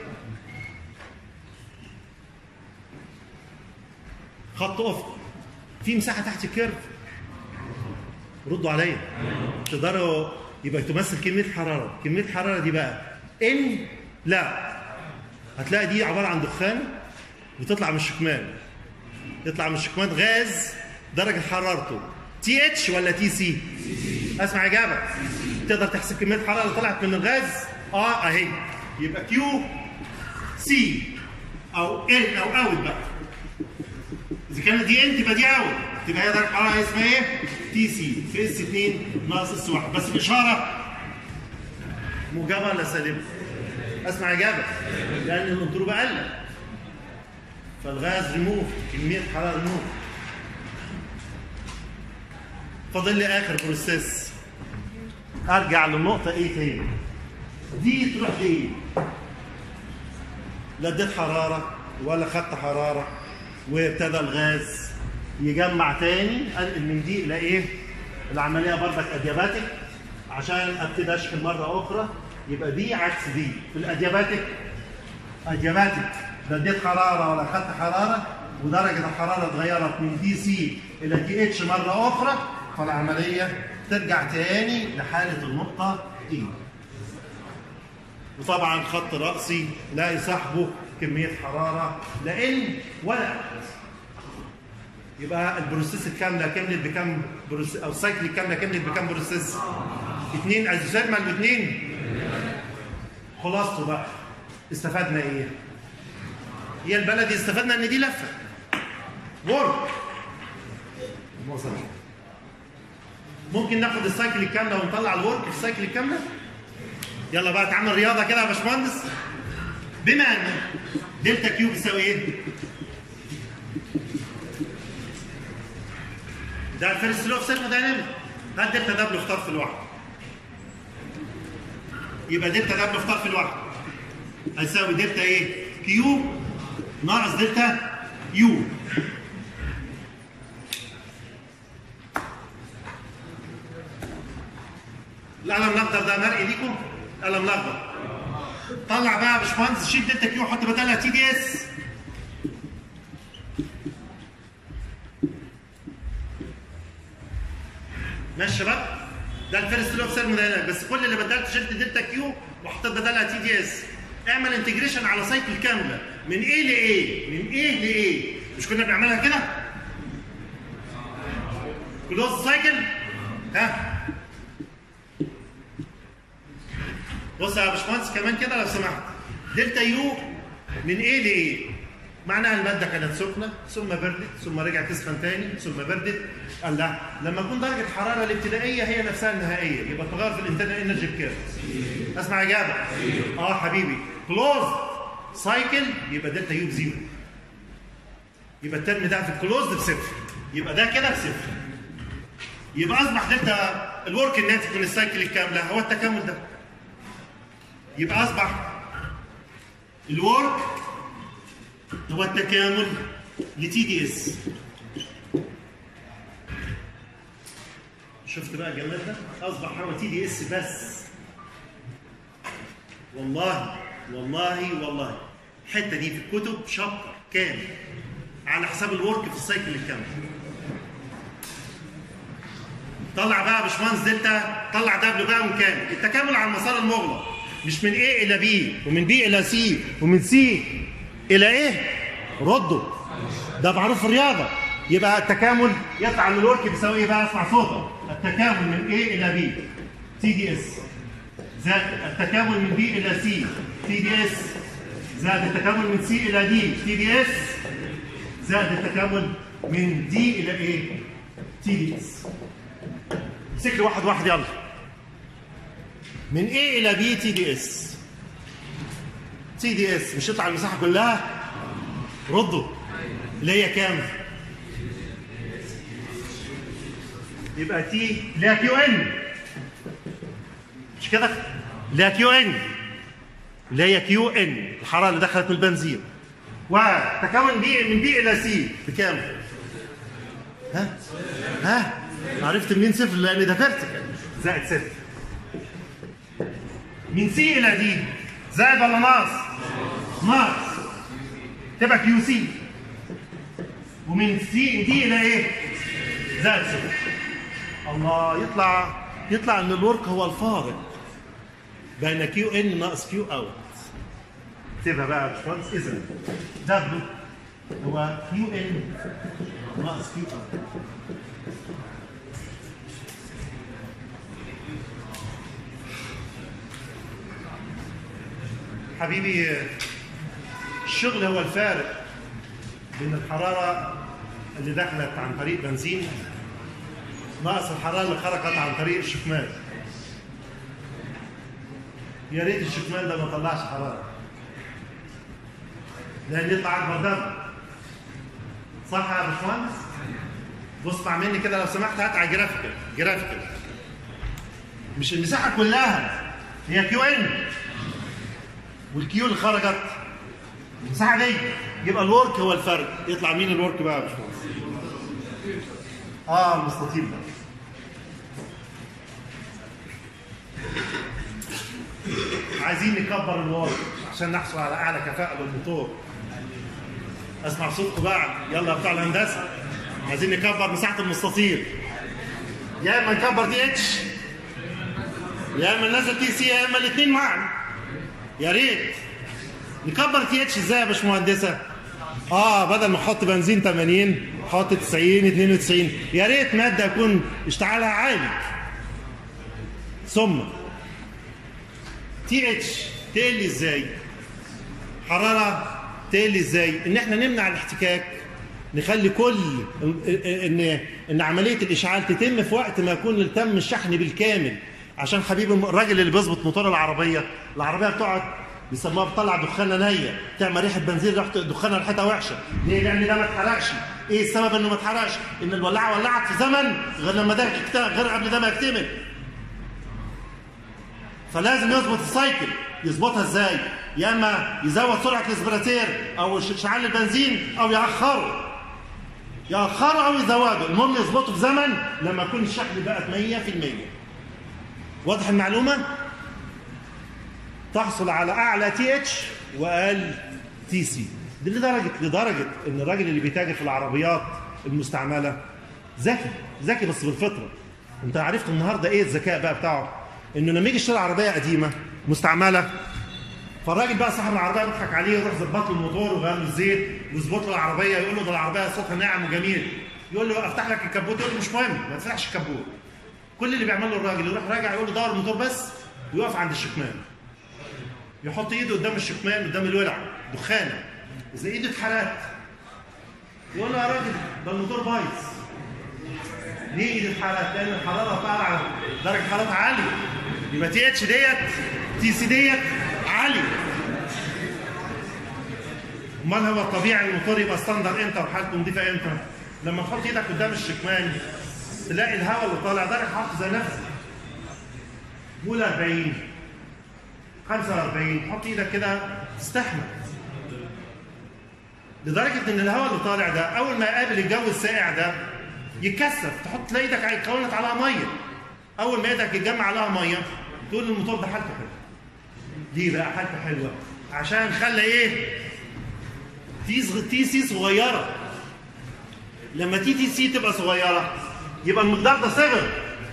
خط افق في مساحه تحت الكيرف ردوا عليا تقدروا يبقى تمثل كميه الحراره كميه الحراره دي بقى ان لا هتلاقي دي عباره عن دخان بتطلع من الشكمان يطلع من الشكمان غاز درجه حرارته تي اتش ولا تي سي اسمع اجابه تقدر تحسب كميه الحراره اللي طلعت من الغاز اه اهي يبقى كيو سي او ال او اوت بقى اذا كانت دي ان تبقى دي اوت تبقى هي درجه حراره اسمها ايه؟ تي سي في اس 2 ناقص اس 1 بس الاشاره موجبه ولا سالبه؟ اسمع اجابه لان الانتروبه قلت فالغاز ريموف كميه حراره ريموف فاضل لي اخر بروسيس ارجع للنقطه ايه تاني دي تروح لايه لا اديت حراره ولا خدت حراره وابتدى الغاز يجمع تاني انقل من دي الى ايه العمليه برضك ادياباتيك عشان ابتدي اشحن مره اخرى يبقى دي عكس دي في الادياباتيك ادياباتيك لا اديت حراره ولا خدت حراره ودرجه الحراره اتغيرت من دي سي الى دي اتش مره اخرى فالعمليه ترجع تاني لحاله النقطه دي وطبعا خط رأسي لا يصاحبه كمية حرارة لأن ولا يبقى البروسيس الكاملة كملت بكم بروس أو السايكل الكاملة كملت بكم بروسيس؟ اثنين ازوثيرمال واثنين خلاصته بقى استفدنا ايه؟ هي البلدي استفدنا ان دي لفة ورك ممكن ناخد السايكل الكاملة ونطلع الورك في السايكل الكاملة؟ يلا بقى تعمل رياضه كده يا باشمهندس بما ان دلتا كيو بيساوي ايه؟ ده الفيرست لو اوف ثيرمودايناميك هات دلتا دبليو في طرف لوحده يبقى دلتا دبليو في طرف لوحده هيساوي دلتا ايه؟ كيو ناقص دلتا يو القلم الاخضر ده مرئي ليكم؟ قلم الاخضر طلع بقى يا باشمهندس شيل دلتا كيو وحط بدلها تي دي اس ماشي يا شباب ده الفيرست لوب ثيرمودايناميك بس كل اللي بدلت شلت دلتا كيو وحطيت بدلها تي دي اس اعمل انتجريشن على سايكل كامله من ايه لايه من ايه لايه مش كنا بنعملها كده كلوز سايكل ها بص يا باشمهندس كمان كده لو سمحت دلتا يو من ايه لايه معناها الماده كانت سخنه ثم بردت ثم رجعت تسخن تاني ثم بردت قال لا لما تكون درجه الحراره الابتدائيه هي نفسها النهائيه يبقى التغير في الانترنال انرجي بكام؟ اسمع اجابه اه حبيبي كلوز سايكل يبقى دلتا يو بزيرو يبقى الترم ده في الكلوزد بصفر يبقى ده كده بصفر يبقى اصبح دلتا الورك الناتج من السايكل الكامله هو التكامل ده يبقى اصبح الورك هو التكامل لتي دي اس شفت بقى الجمال ده اصبح هو تي دي اس بس والله والله والله الحته دي في الكتب شابتر كامل على حساب الورك في السايكل الكامل طلع بقى يا باشمهندس دلتا طلع دبليو بقى وكامل التكامل على المسار المغلق مش من A إلى B ومن B إلى C ومن C إلى إيه؟ ردوا ده معروف في الرياضة يبقى التكامل يطلع من الورك بيساوي إيه بقى؟ اسمع صوتك التكامل من A إلى B تي دي اس زائد التكامل من B إلى C تي دي اس زائد التكامل من C إلى D تي دي اس زائد التكامل من D إلى إيه؟ تي دي اس امسك لي واحد واحد يلا من A إلى B تي دي اس تي دي اس مش يطلع المساحة كلها ردوا اللي هي كام؟ يبقى تي لا كيو ان مش كده؟ لا كيو ان اللي هي كيو ان الحرارة اللي دخلت من البنزين وتكون بي من بي إلى سي بكام؟ ها؟ ها؟ عرفت منين صفر لأن ده فيرتيكال زائد صفر من سي الى دي زائد ولا ناقص؟ ناقص تبقى كيو سي ومن سي دي الى ايه؟ زائد صفر الله يطلع يطلع ان الورك هو الفارق بين كيو ان ناقص كيو اوت اكتبها بقى يا باشمهندس اذا دبليو هو كيو ان ناقص كيو اوت حبيبي الشغل هو الفارق بين الحرارة اللي دخلت عن طريق بنزين ناقص الحرارة اللي خرجت عن طريق الشكمان يا ريت الشكمان ده ما طلعش حرارة لأن يطلع أكبر دم صح يا باشمهندس؟ بص مع مني كده لو سمحت هات على جرافيكال جرافيكال مش المساحة كلها هي كيو ان والكيو اللي خرجت المساحه دي يبقى الورك هو الفرق يطلع مين الورك بقى يا باشمهندس اه المستطيل ده عايزين نكبر الورك عشان نحصل على اعلى كفاءه للموتور اسمع صوتكم بقى يلا يا بتوع الهندسه عايزين نكبر مساحه المستطيل يا اما نكبر دي اتش يا اما ننزل تي سي يا اما الاثنين معا يا ريت نكبر تي اتش ازاي يا باشمهندسه؟ اه بدل ما احط بنزين 80 احط 90 92 يا ريت ماده يكون اشتعالها عالي ثم تي اتش تقل ازاي؟ حراره تقل ازاي؟ ان احنا نمنع الاحتكاك نخلي كل ان ان عمليه الاشعال تتم في وقت ما يكون تم الشحن بالكامل عشان حبيبي الراجل اللي بيظبط موتور العربيه العربيه بتقعد بيسموها بتطلع دخانه نيه تعمل ريحه بنزين ريحه دخانه ريحتها وحشه ليه؟ لان ده ما اتحرقش ايه السبب انه ما اتحرقش؟ ان الولاعه ولعت في زمن غير لما ده غير قبل ده ما يكتمل فلازم يظبط السايكل يظبطها ازاي؟ يا اما يزود سرعه الاسبراتير او اشعال البنزين او ياخره ياخره او يزوده المهم يظبطه في زمن لما يكون الشحن بقت 100% واضح المعلومه؟ تحصل على اعلى تي اتش واقل تي سي دي لدرجه لدرجه ان الراجل اللي بيتاجر في العربيات المستعمله ذكي ذكي بس بالفطره انت عرفت النهارده ايه الذكاء بقى بتاعه انه لما يجي يشتري عربيه قديمه مستعمله فالراجل بقى صاحب العربيه بيضحك عليه يروح يظبط له الموتور ويغير له الزيت ويظبط له العربيه يقول له ده العربيه صوتها ناعم وجميل يقول له افتح لك الكبوت يقول له مش مهم ما تفتحش الكبوت كل اللي بيعمله الراجل يروح راجع يقول له دور الموتور بس ويقف عند الشكمان يحط ايده قدام الشكمان قدام الولع دخانه اذا ايده اتحرقت يقول له يا راجل ده الموتور بايظ ليه ايده اتحرقت؟ لان الحراره طالعه درجه حرارتها عاليه يبقى تي اتش ديت تي سي ديت عاليه امال هو الطبيعي الموتور يبقى ستاندر امتى وحالته نضيفه امتى؟ لما تحط ايدك قدام الشكمان تلاقي الهواء اللي طالع درجه حرارته زي نفسه قول 40 45 حط ايدك كده تستحمل لدرجه ان الهواء اللي طالع ده اول ما يقابل الجو الساقع ده يتكثف تحط تلاقي ايدك اتكونت عليها ميه اول ما ايدك يتجمع عليها ميه تقول الموتور ده حالته حلوه ليه بقى حالته حلوه عشان خلى ايه تي تي سي صغيره لما تي تي سي تبقى صغيره يبقى المقدار ده صغر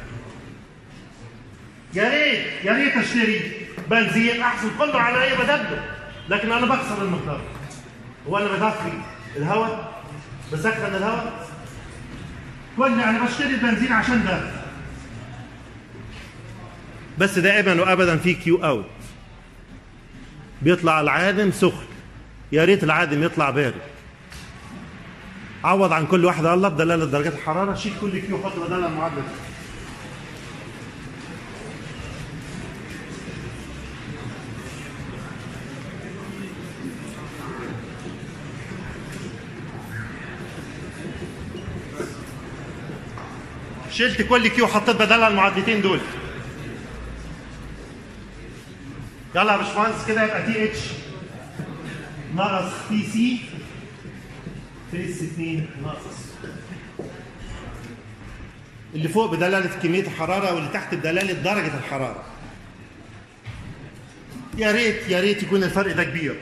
يا ريت يا ريت اشتري بنزين احسن كله على ايه بدبه لكن انا بخسر المقدار هو انا بدفي الهواء بسخن الهواء كل انا بشتري البنزين عشان ده بس دائما وابدا في كيو اوت بيطلع العادم سخن يا ريت العادم يطلع بارد عوض عن كل واحده الله بدلاله درجات الحراره شيل كل كيو حط بدلها المعادله دي شلت كل كيو حطيت بدلها المعادلتين دول يلا يا باشمهندس كده يبقى تي اتش ناقص تي سي في اس 2 ناقص اللي فوق بدلاله كميه الحراره واللي تحت بدلاله درجه الحراره يا ريت يا ريت يكون الفرق ده كبير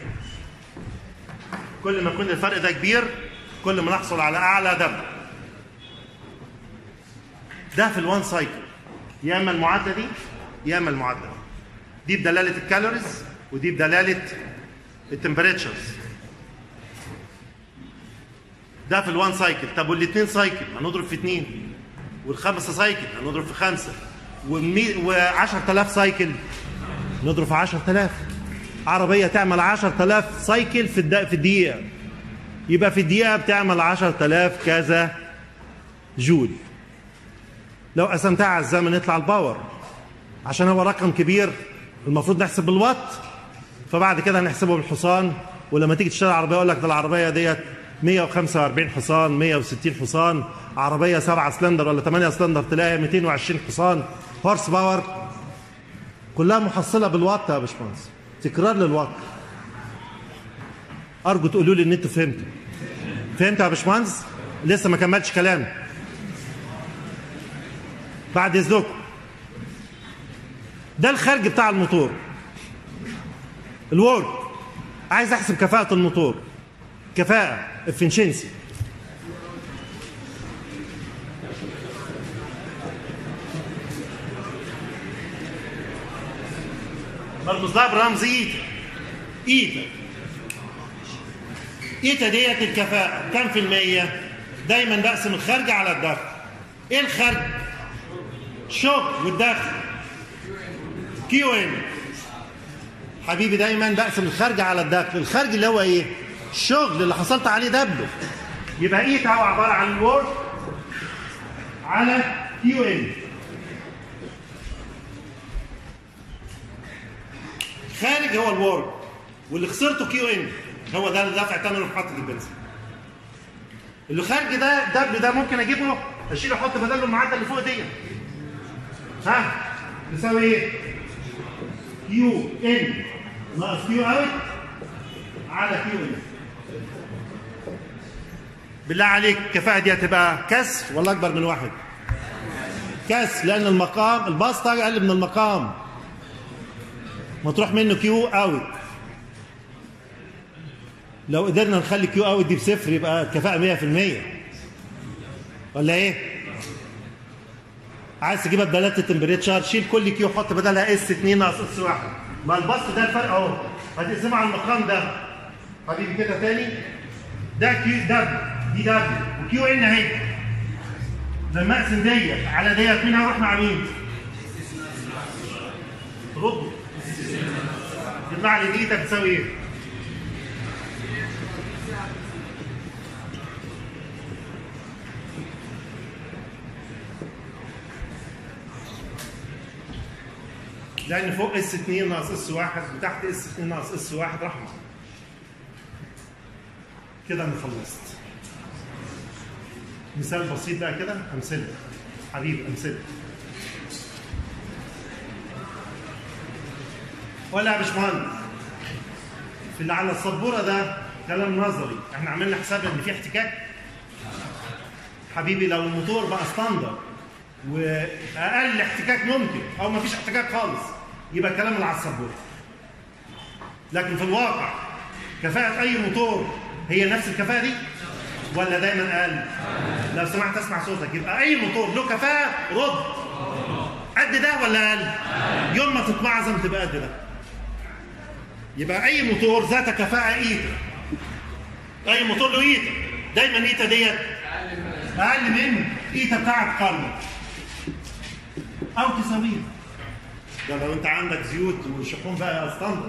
كل ما يكون الفرق ده كبير كل ما نحصل على اعلى دم ده في الوان سايكل يا اما المعادله دي يا اما المعادله دي بدلاله الكالوريز ودي بدلاله التمبريتشرز ده في الوان سايكل طب والاثنين سايكل هنضرب في اثنين والخمسه سايكل هنضرب في خمسه و10000 سايكل نضرب في 10000 عربيه تعمل 10000 سايكل في الد... في الدقيقه يبقى في الدقيقه بتعمل 10000 كذا جول لو قسمتها على الزمن يطلع الباور عشان هو رقم كبير المفروض نحسب بالوات فبعد كده هنحسبه بالحصان ولما تيجي تشتري عربيه يقول لك ده العربيه ديت 145 حصان 160 حصان عربيه 7 سلندر ولا 8 سلندر تلاقي 220 حصان هورس باور كلها محصله بالوات يا باشمهندس تكرار للوات ارجو تقولوا لي ان انتوا فهمتوا فهمت يا باشمهندس لسه ما كملتش كلامي بعد اذنكم ده الخارج بتاع الموتور الورك عايز احسب كفاءة الموتور كفاءة efficiency برمز لها برمز ايتا ايتا ايتا ديت الكفاءة كم في المية؟ دايما بقسم الخارج على الدخل ايه الخارج؟ شوك والدخل كيو ان حبيبي دايما بقسم الخارج على الدخل الخارج اللي هو ايه الشغل اللي حصلت عليه دبله يبقى ايه هو عباره عن الورك على كيو ان خارج هو الورك واللي خسرته كيو ان هو ده اللي دافع ثمنه في محطه البنزين اللي خارج ده دبل ده ممكن اجيبه اشيله احط بداله المعدل اللي فوق دي ها تساوي ايه كيو ان ناقص كيو اوت على كيو ان بالله عليك الكفاءة دي هتبقى كسر ولا أكبر من واحد؟ كسر لأن المقام البسطة أقل من المقام مطروح منه كيو أوت لو قدرنا نخلي كيو أوت دي بصفر يبقى الكفاءة 100% ولا إيه؟ عايز تجيبها بدلاله التمبريتشر شيل كل كيو حط بدلها اس 2 ناقص اس 1 ما البسط ده الفرق اهو هتقسمها على المقام ده حبيبي كده تاني ده كيو دبليو دي دبليو وكيو ان اهي لما اقسم ديت على ديت مين هروح مع مين؟ ردوا يطلع لي ديتا بتساوي ايه؟ لان فوق اس 2 ناقص اس 1 وتحت اس 2 ناقص اس 1 رحمه كده انا خلصت مثال بسيط بقى كده امثله حبيبي امثله ولا يا باشمهندس في اللي على السبوره ده كلام نظري احنا عملنا حساب ان في احتكاك حبيبي لو الموتور بقى ستاندر واقل احتكاك ممكن او ما فيش احتكاك خالص يبقى الكلام اللي على السبوره لكن في الواقع كفاءه اي موتور هي نفس الكفاءه دي ولا دايما اقل لو سمحت اسمع صوتك يبقى اي موتور له كفاءه رد قد ده ولا اقل يوم ما تتمعظم تبقى قد ده يبقى اي موتور ذات كفاءه ايتا اي موتور له ايتا دايما ايتا ديت اقل من ايتا بتاعت قرن او تساويه ده لو انت عندك زيوت وشحوم بقى ستاندرد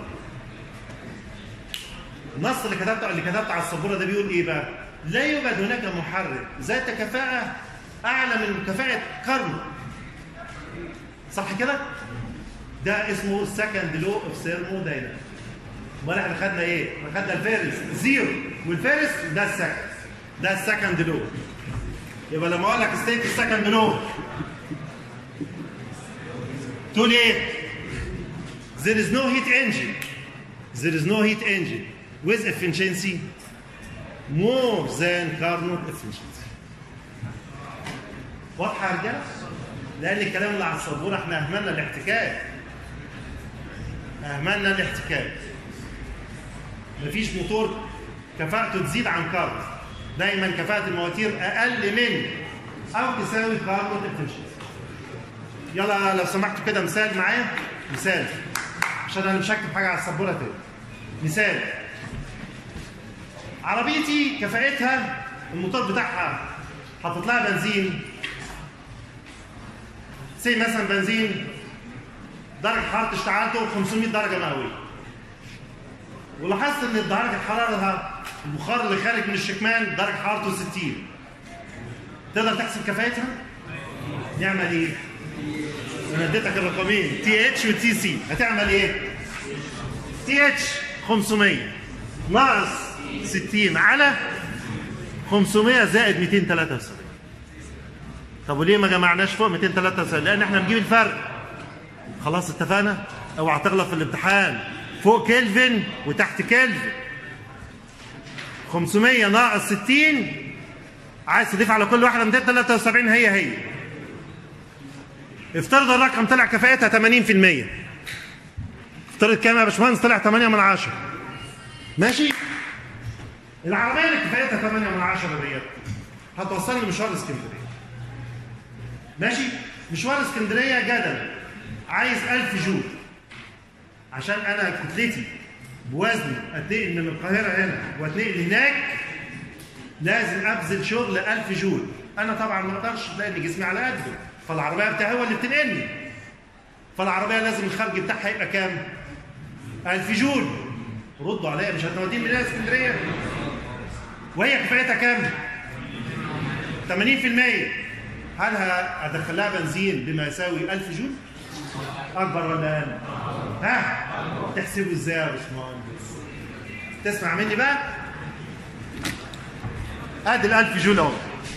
النص اللي كتبته اللي كتبته على السبوره ده بيقول ايه بقى؟ لا يوجد هناك محرك ذات كفاءه اعلى من كفاءه قرن صح كده؟ ده اسمه السكند لو اوف ثيرموداينامكس امال احنا خدنا ايه؟ احنا خدنا الفارس زيرو والفارس ده السكند ده السكند لو يبقى لما اقول لك ستيت السكند لو تقول ايه؟ There is no heat engine. There is no heat engine with efficiency more than Carnot efficiency. واضحة يا رجالة؟ لأن الكلام اللي على السبورة احنا أهملنا الاحتكاك. أهملنا الاحتكاك. مفيش موتور كفاءته تزيد عن كارت. دايما كفاءة المواتير أقل من أو تساوي كارنوت efficiency. يلا لو سمحتوا كده مثال معايا مثال عشان انا مش هكتب حاجه على السبوره تاني مثال عربيتي كفاءتها الموتور بتاعها حاطط لها بنزين سي مثلا بنزين درجه حراره اشتعالته 500 درجه مئويه ولاحظت ان درجه حرارتها البخار اللي خارج من الشكمان درجه حرارته 60 تقدر تحسب كفاءتها؟ نعمل ايه؟ انا اديتك الرقمين تي اتش وتي سي هتعمل ايه؟ تي اتش 500 ناقص 60 على 500 زائد 273 طب وليه ما جمعناش فوق 273 لان احنا بنجيب الفرق خلاص اتفقنا اوعى تغلط في الامتحان فوق كلفن وتحت كلفن 500 ناقص 60 عايز تضيف على كل واحده 273 هي هي افترض الرقم طلع كفاءتها 80% افترض كام يا باشمهندس طلع 8 من 10 ماشي العربيه اللي كفاءتها 8 من 10 ديت هتوصلني مشوار اسكندريه ماشي مشوار اسكندريه جدل عايز 1000 جول عشان انا كتلتي بوزني اتنقل من القاهره هنا واتنقل هناك لازم ابذل شغل 1000 جول انا طبعا ما اقدرش لان جسمي على قده فالعربيه بتاعي هو اللي بتنقلني فالعربيه لازم الخرج بتاعها يبقى كام 1000 جول ردوا عليا مش هتوديني من هنا اسكندريه وهي كفايتها كام 80% هل هدخل لها بنزين بما يساوي 1000 جول اكبر ولا اقل ها تحسبه ازاي يا باشمهندس تسمع مني بقى ادي ال 1000 جول اهو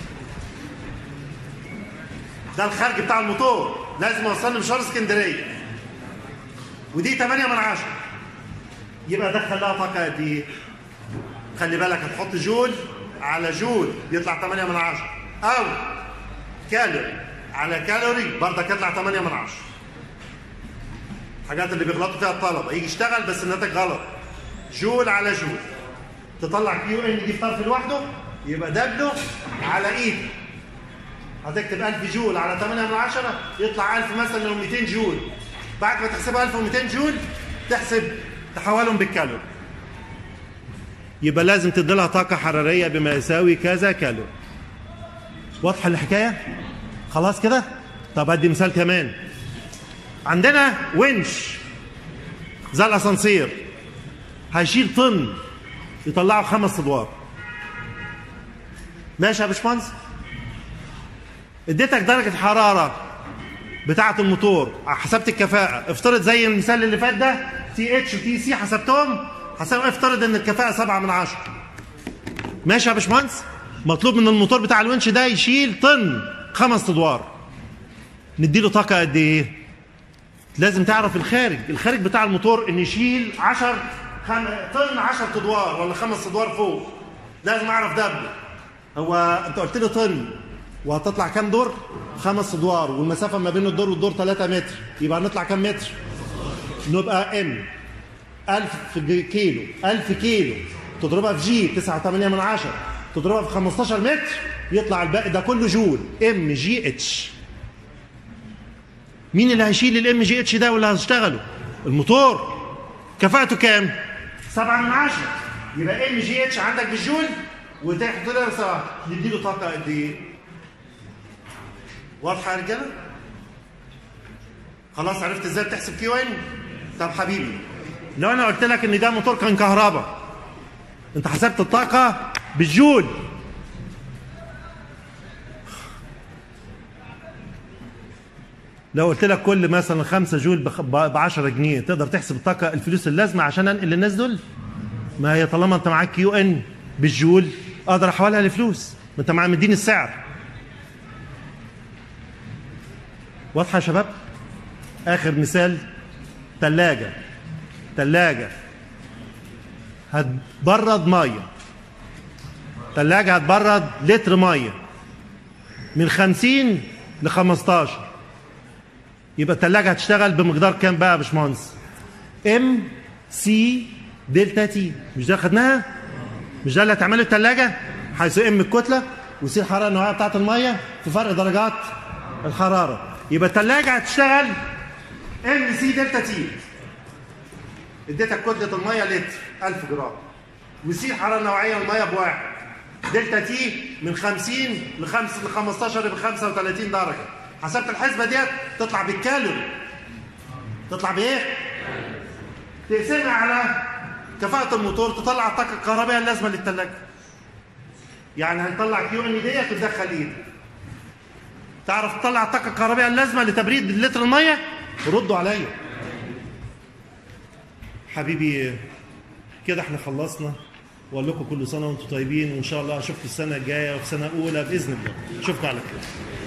ده الخارج بتاع الموتور لازم يوصلني مشوار اسكندريه ودي 8 من 10 يبقى دخل لها طاقه قد ايه؟ خلي بالك هتحط جول على جول يطلع 8 من 10 او كالوري على كالوري برضك يطلع 8 من 10 الحاجات اللي بيغلطوا فيها الطلبه يجي يشتغل بس الناتج غلط جول على جول تطلع كيو ان دي في طرف لوحده يبقى دبلو على ايد هتكتب 1000 جول على 8 من 10 يطلع 1000 مثلا لو 200 جول بعد ما تحسبها 1200 جول تحسب تحولهم بالكالوري يبقى لازم تدي لها طاقة حرارية بما يساوي كذا كالوري واضحة الحكاية؟ خلاص كده؟ طب ادي مثال كمان عندنا ونش زي الاسانسير هيشيل طن يطلعه خمس ادوار ماشي يا باشمهندس اديتك درجه حراره بتاعه الموتور حسبت الكفاءه افترض زي المثال اللي فات ده تي اتش وتي سي حسبتهم حسب افترض ان الكفاءه 7 من 10 ماشي يا باشمهندس مطلوب من الموتور بتاع الونش ده يشيل طن خمس ادوار نديله طاقه قد ايه لازم تعرف الخارج الخارج بتاع الموتور ان يشيل 10 خم... طن 10 ادوار ولا خمس ادوار فوق لازم اعرف ده هو انت قلت لي طن وهتطلع كام دور خمس ادوار والمسافه ما بين الدور والدور 3 متر يبقى هنطلع كام متر نبقى ام 1000 كيلو 1000 كيلو تضربها في جي 9.8 من 10 تضربها في 15 متر يطلع الباقي ده كله جول ام جي اتش مين اللي هيشيل الام جي اتش ده واللي هيشتغله الموتور كفاءته كام 7 من 10 يبقى ام جي اتش عندك بالجول وتحط له نديله طاقه قد ايه واضحه يا رجاله خلاص عرفت ازاي بتحسب كيو ان طب حبيبي لو انا قلت لك ان ده موتور كان كهرباء انت حسبت الطاقه بالجول لو قلت لك كل مثلا 5 جول ب 10 جنيه تقدر تحسب الطاقه الفلوس اللازمه عشان انقل للناس دول ما هي طالما انت معاك كيو ان بالجول اقدر احولها لفلوس ما انت معاك مديني السعر واضحه يا شباب اخر مثال ثلاجه ثلاجه هتبرد ميه ثلاجه هتبرد لتر ميه من 50 ل 15 يبقى الثلاجه هتشتغل بمقدار كام بقى يا باشمهندس؟ ام سي دلتا تي مش ده خدناها؟ مش ده اللي هتعمله الثلاجه؟ حيث ام الكتله وسي الحراره النوعيه بتاعت الميه في فرق درجات الحراره يبقى الثلاجه هتشتغل ام سي دلتا تي اديتك كتله الميه لتر 1000 جرام وسي الحراره النوعيه الميه بواحد دلتا تي من 50 ل 5 ل 15 ب 35 درجه حسبت الحسبه ديت تطلع بالكالوري تطلع بايه؟ تقسمها على كفاءة الموتور تطلع الطاقة الكهربائية اللازمة للثلاجة. يعني هنطلع كيو ان ديت وتدخل ايدك. تعرف تطلع الطاقة الكهربائية اللازمة لتبريد لتر المية؟ ردوا عليا. حبيبي كده احنا خلصنا واقول لكم كل سنة وانتم طيبين وان شاء الله اشوفكم السنة الجاية وفي سنة أولى بإذن الله. اشوفكم على خير.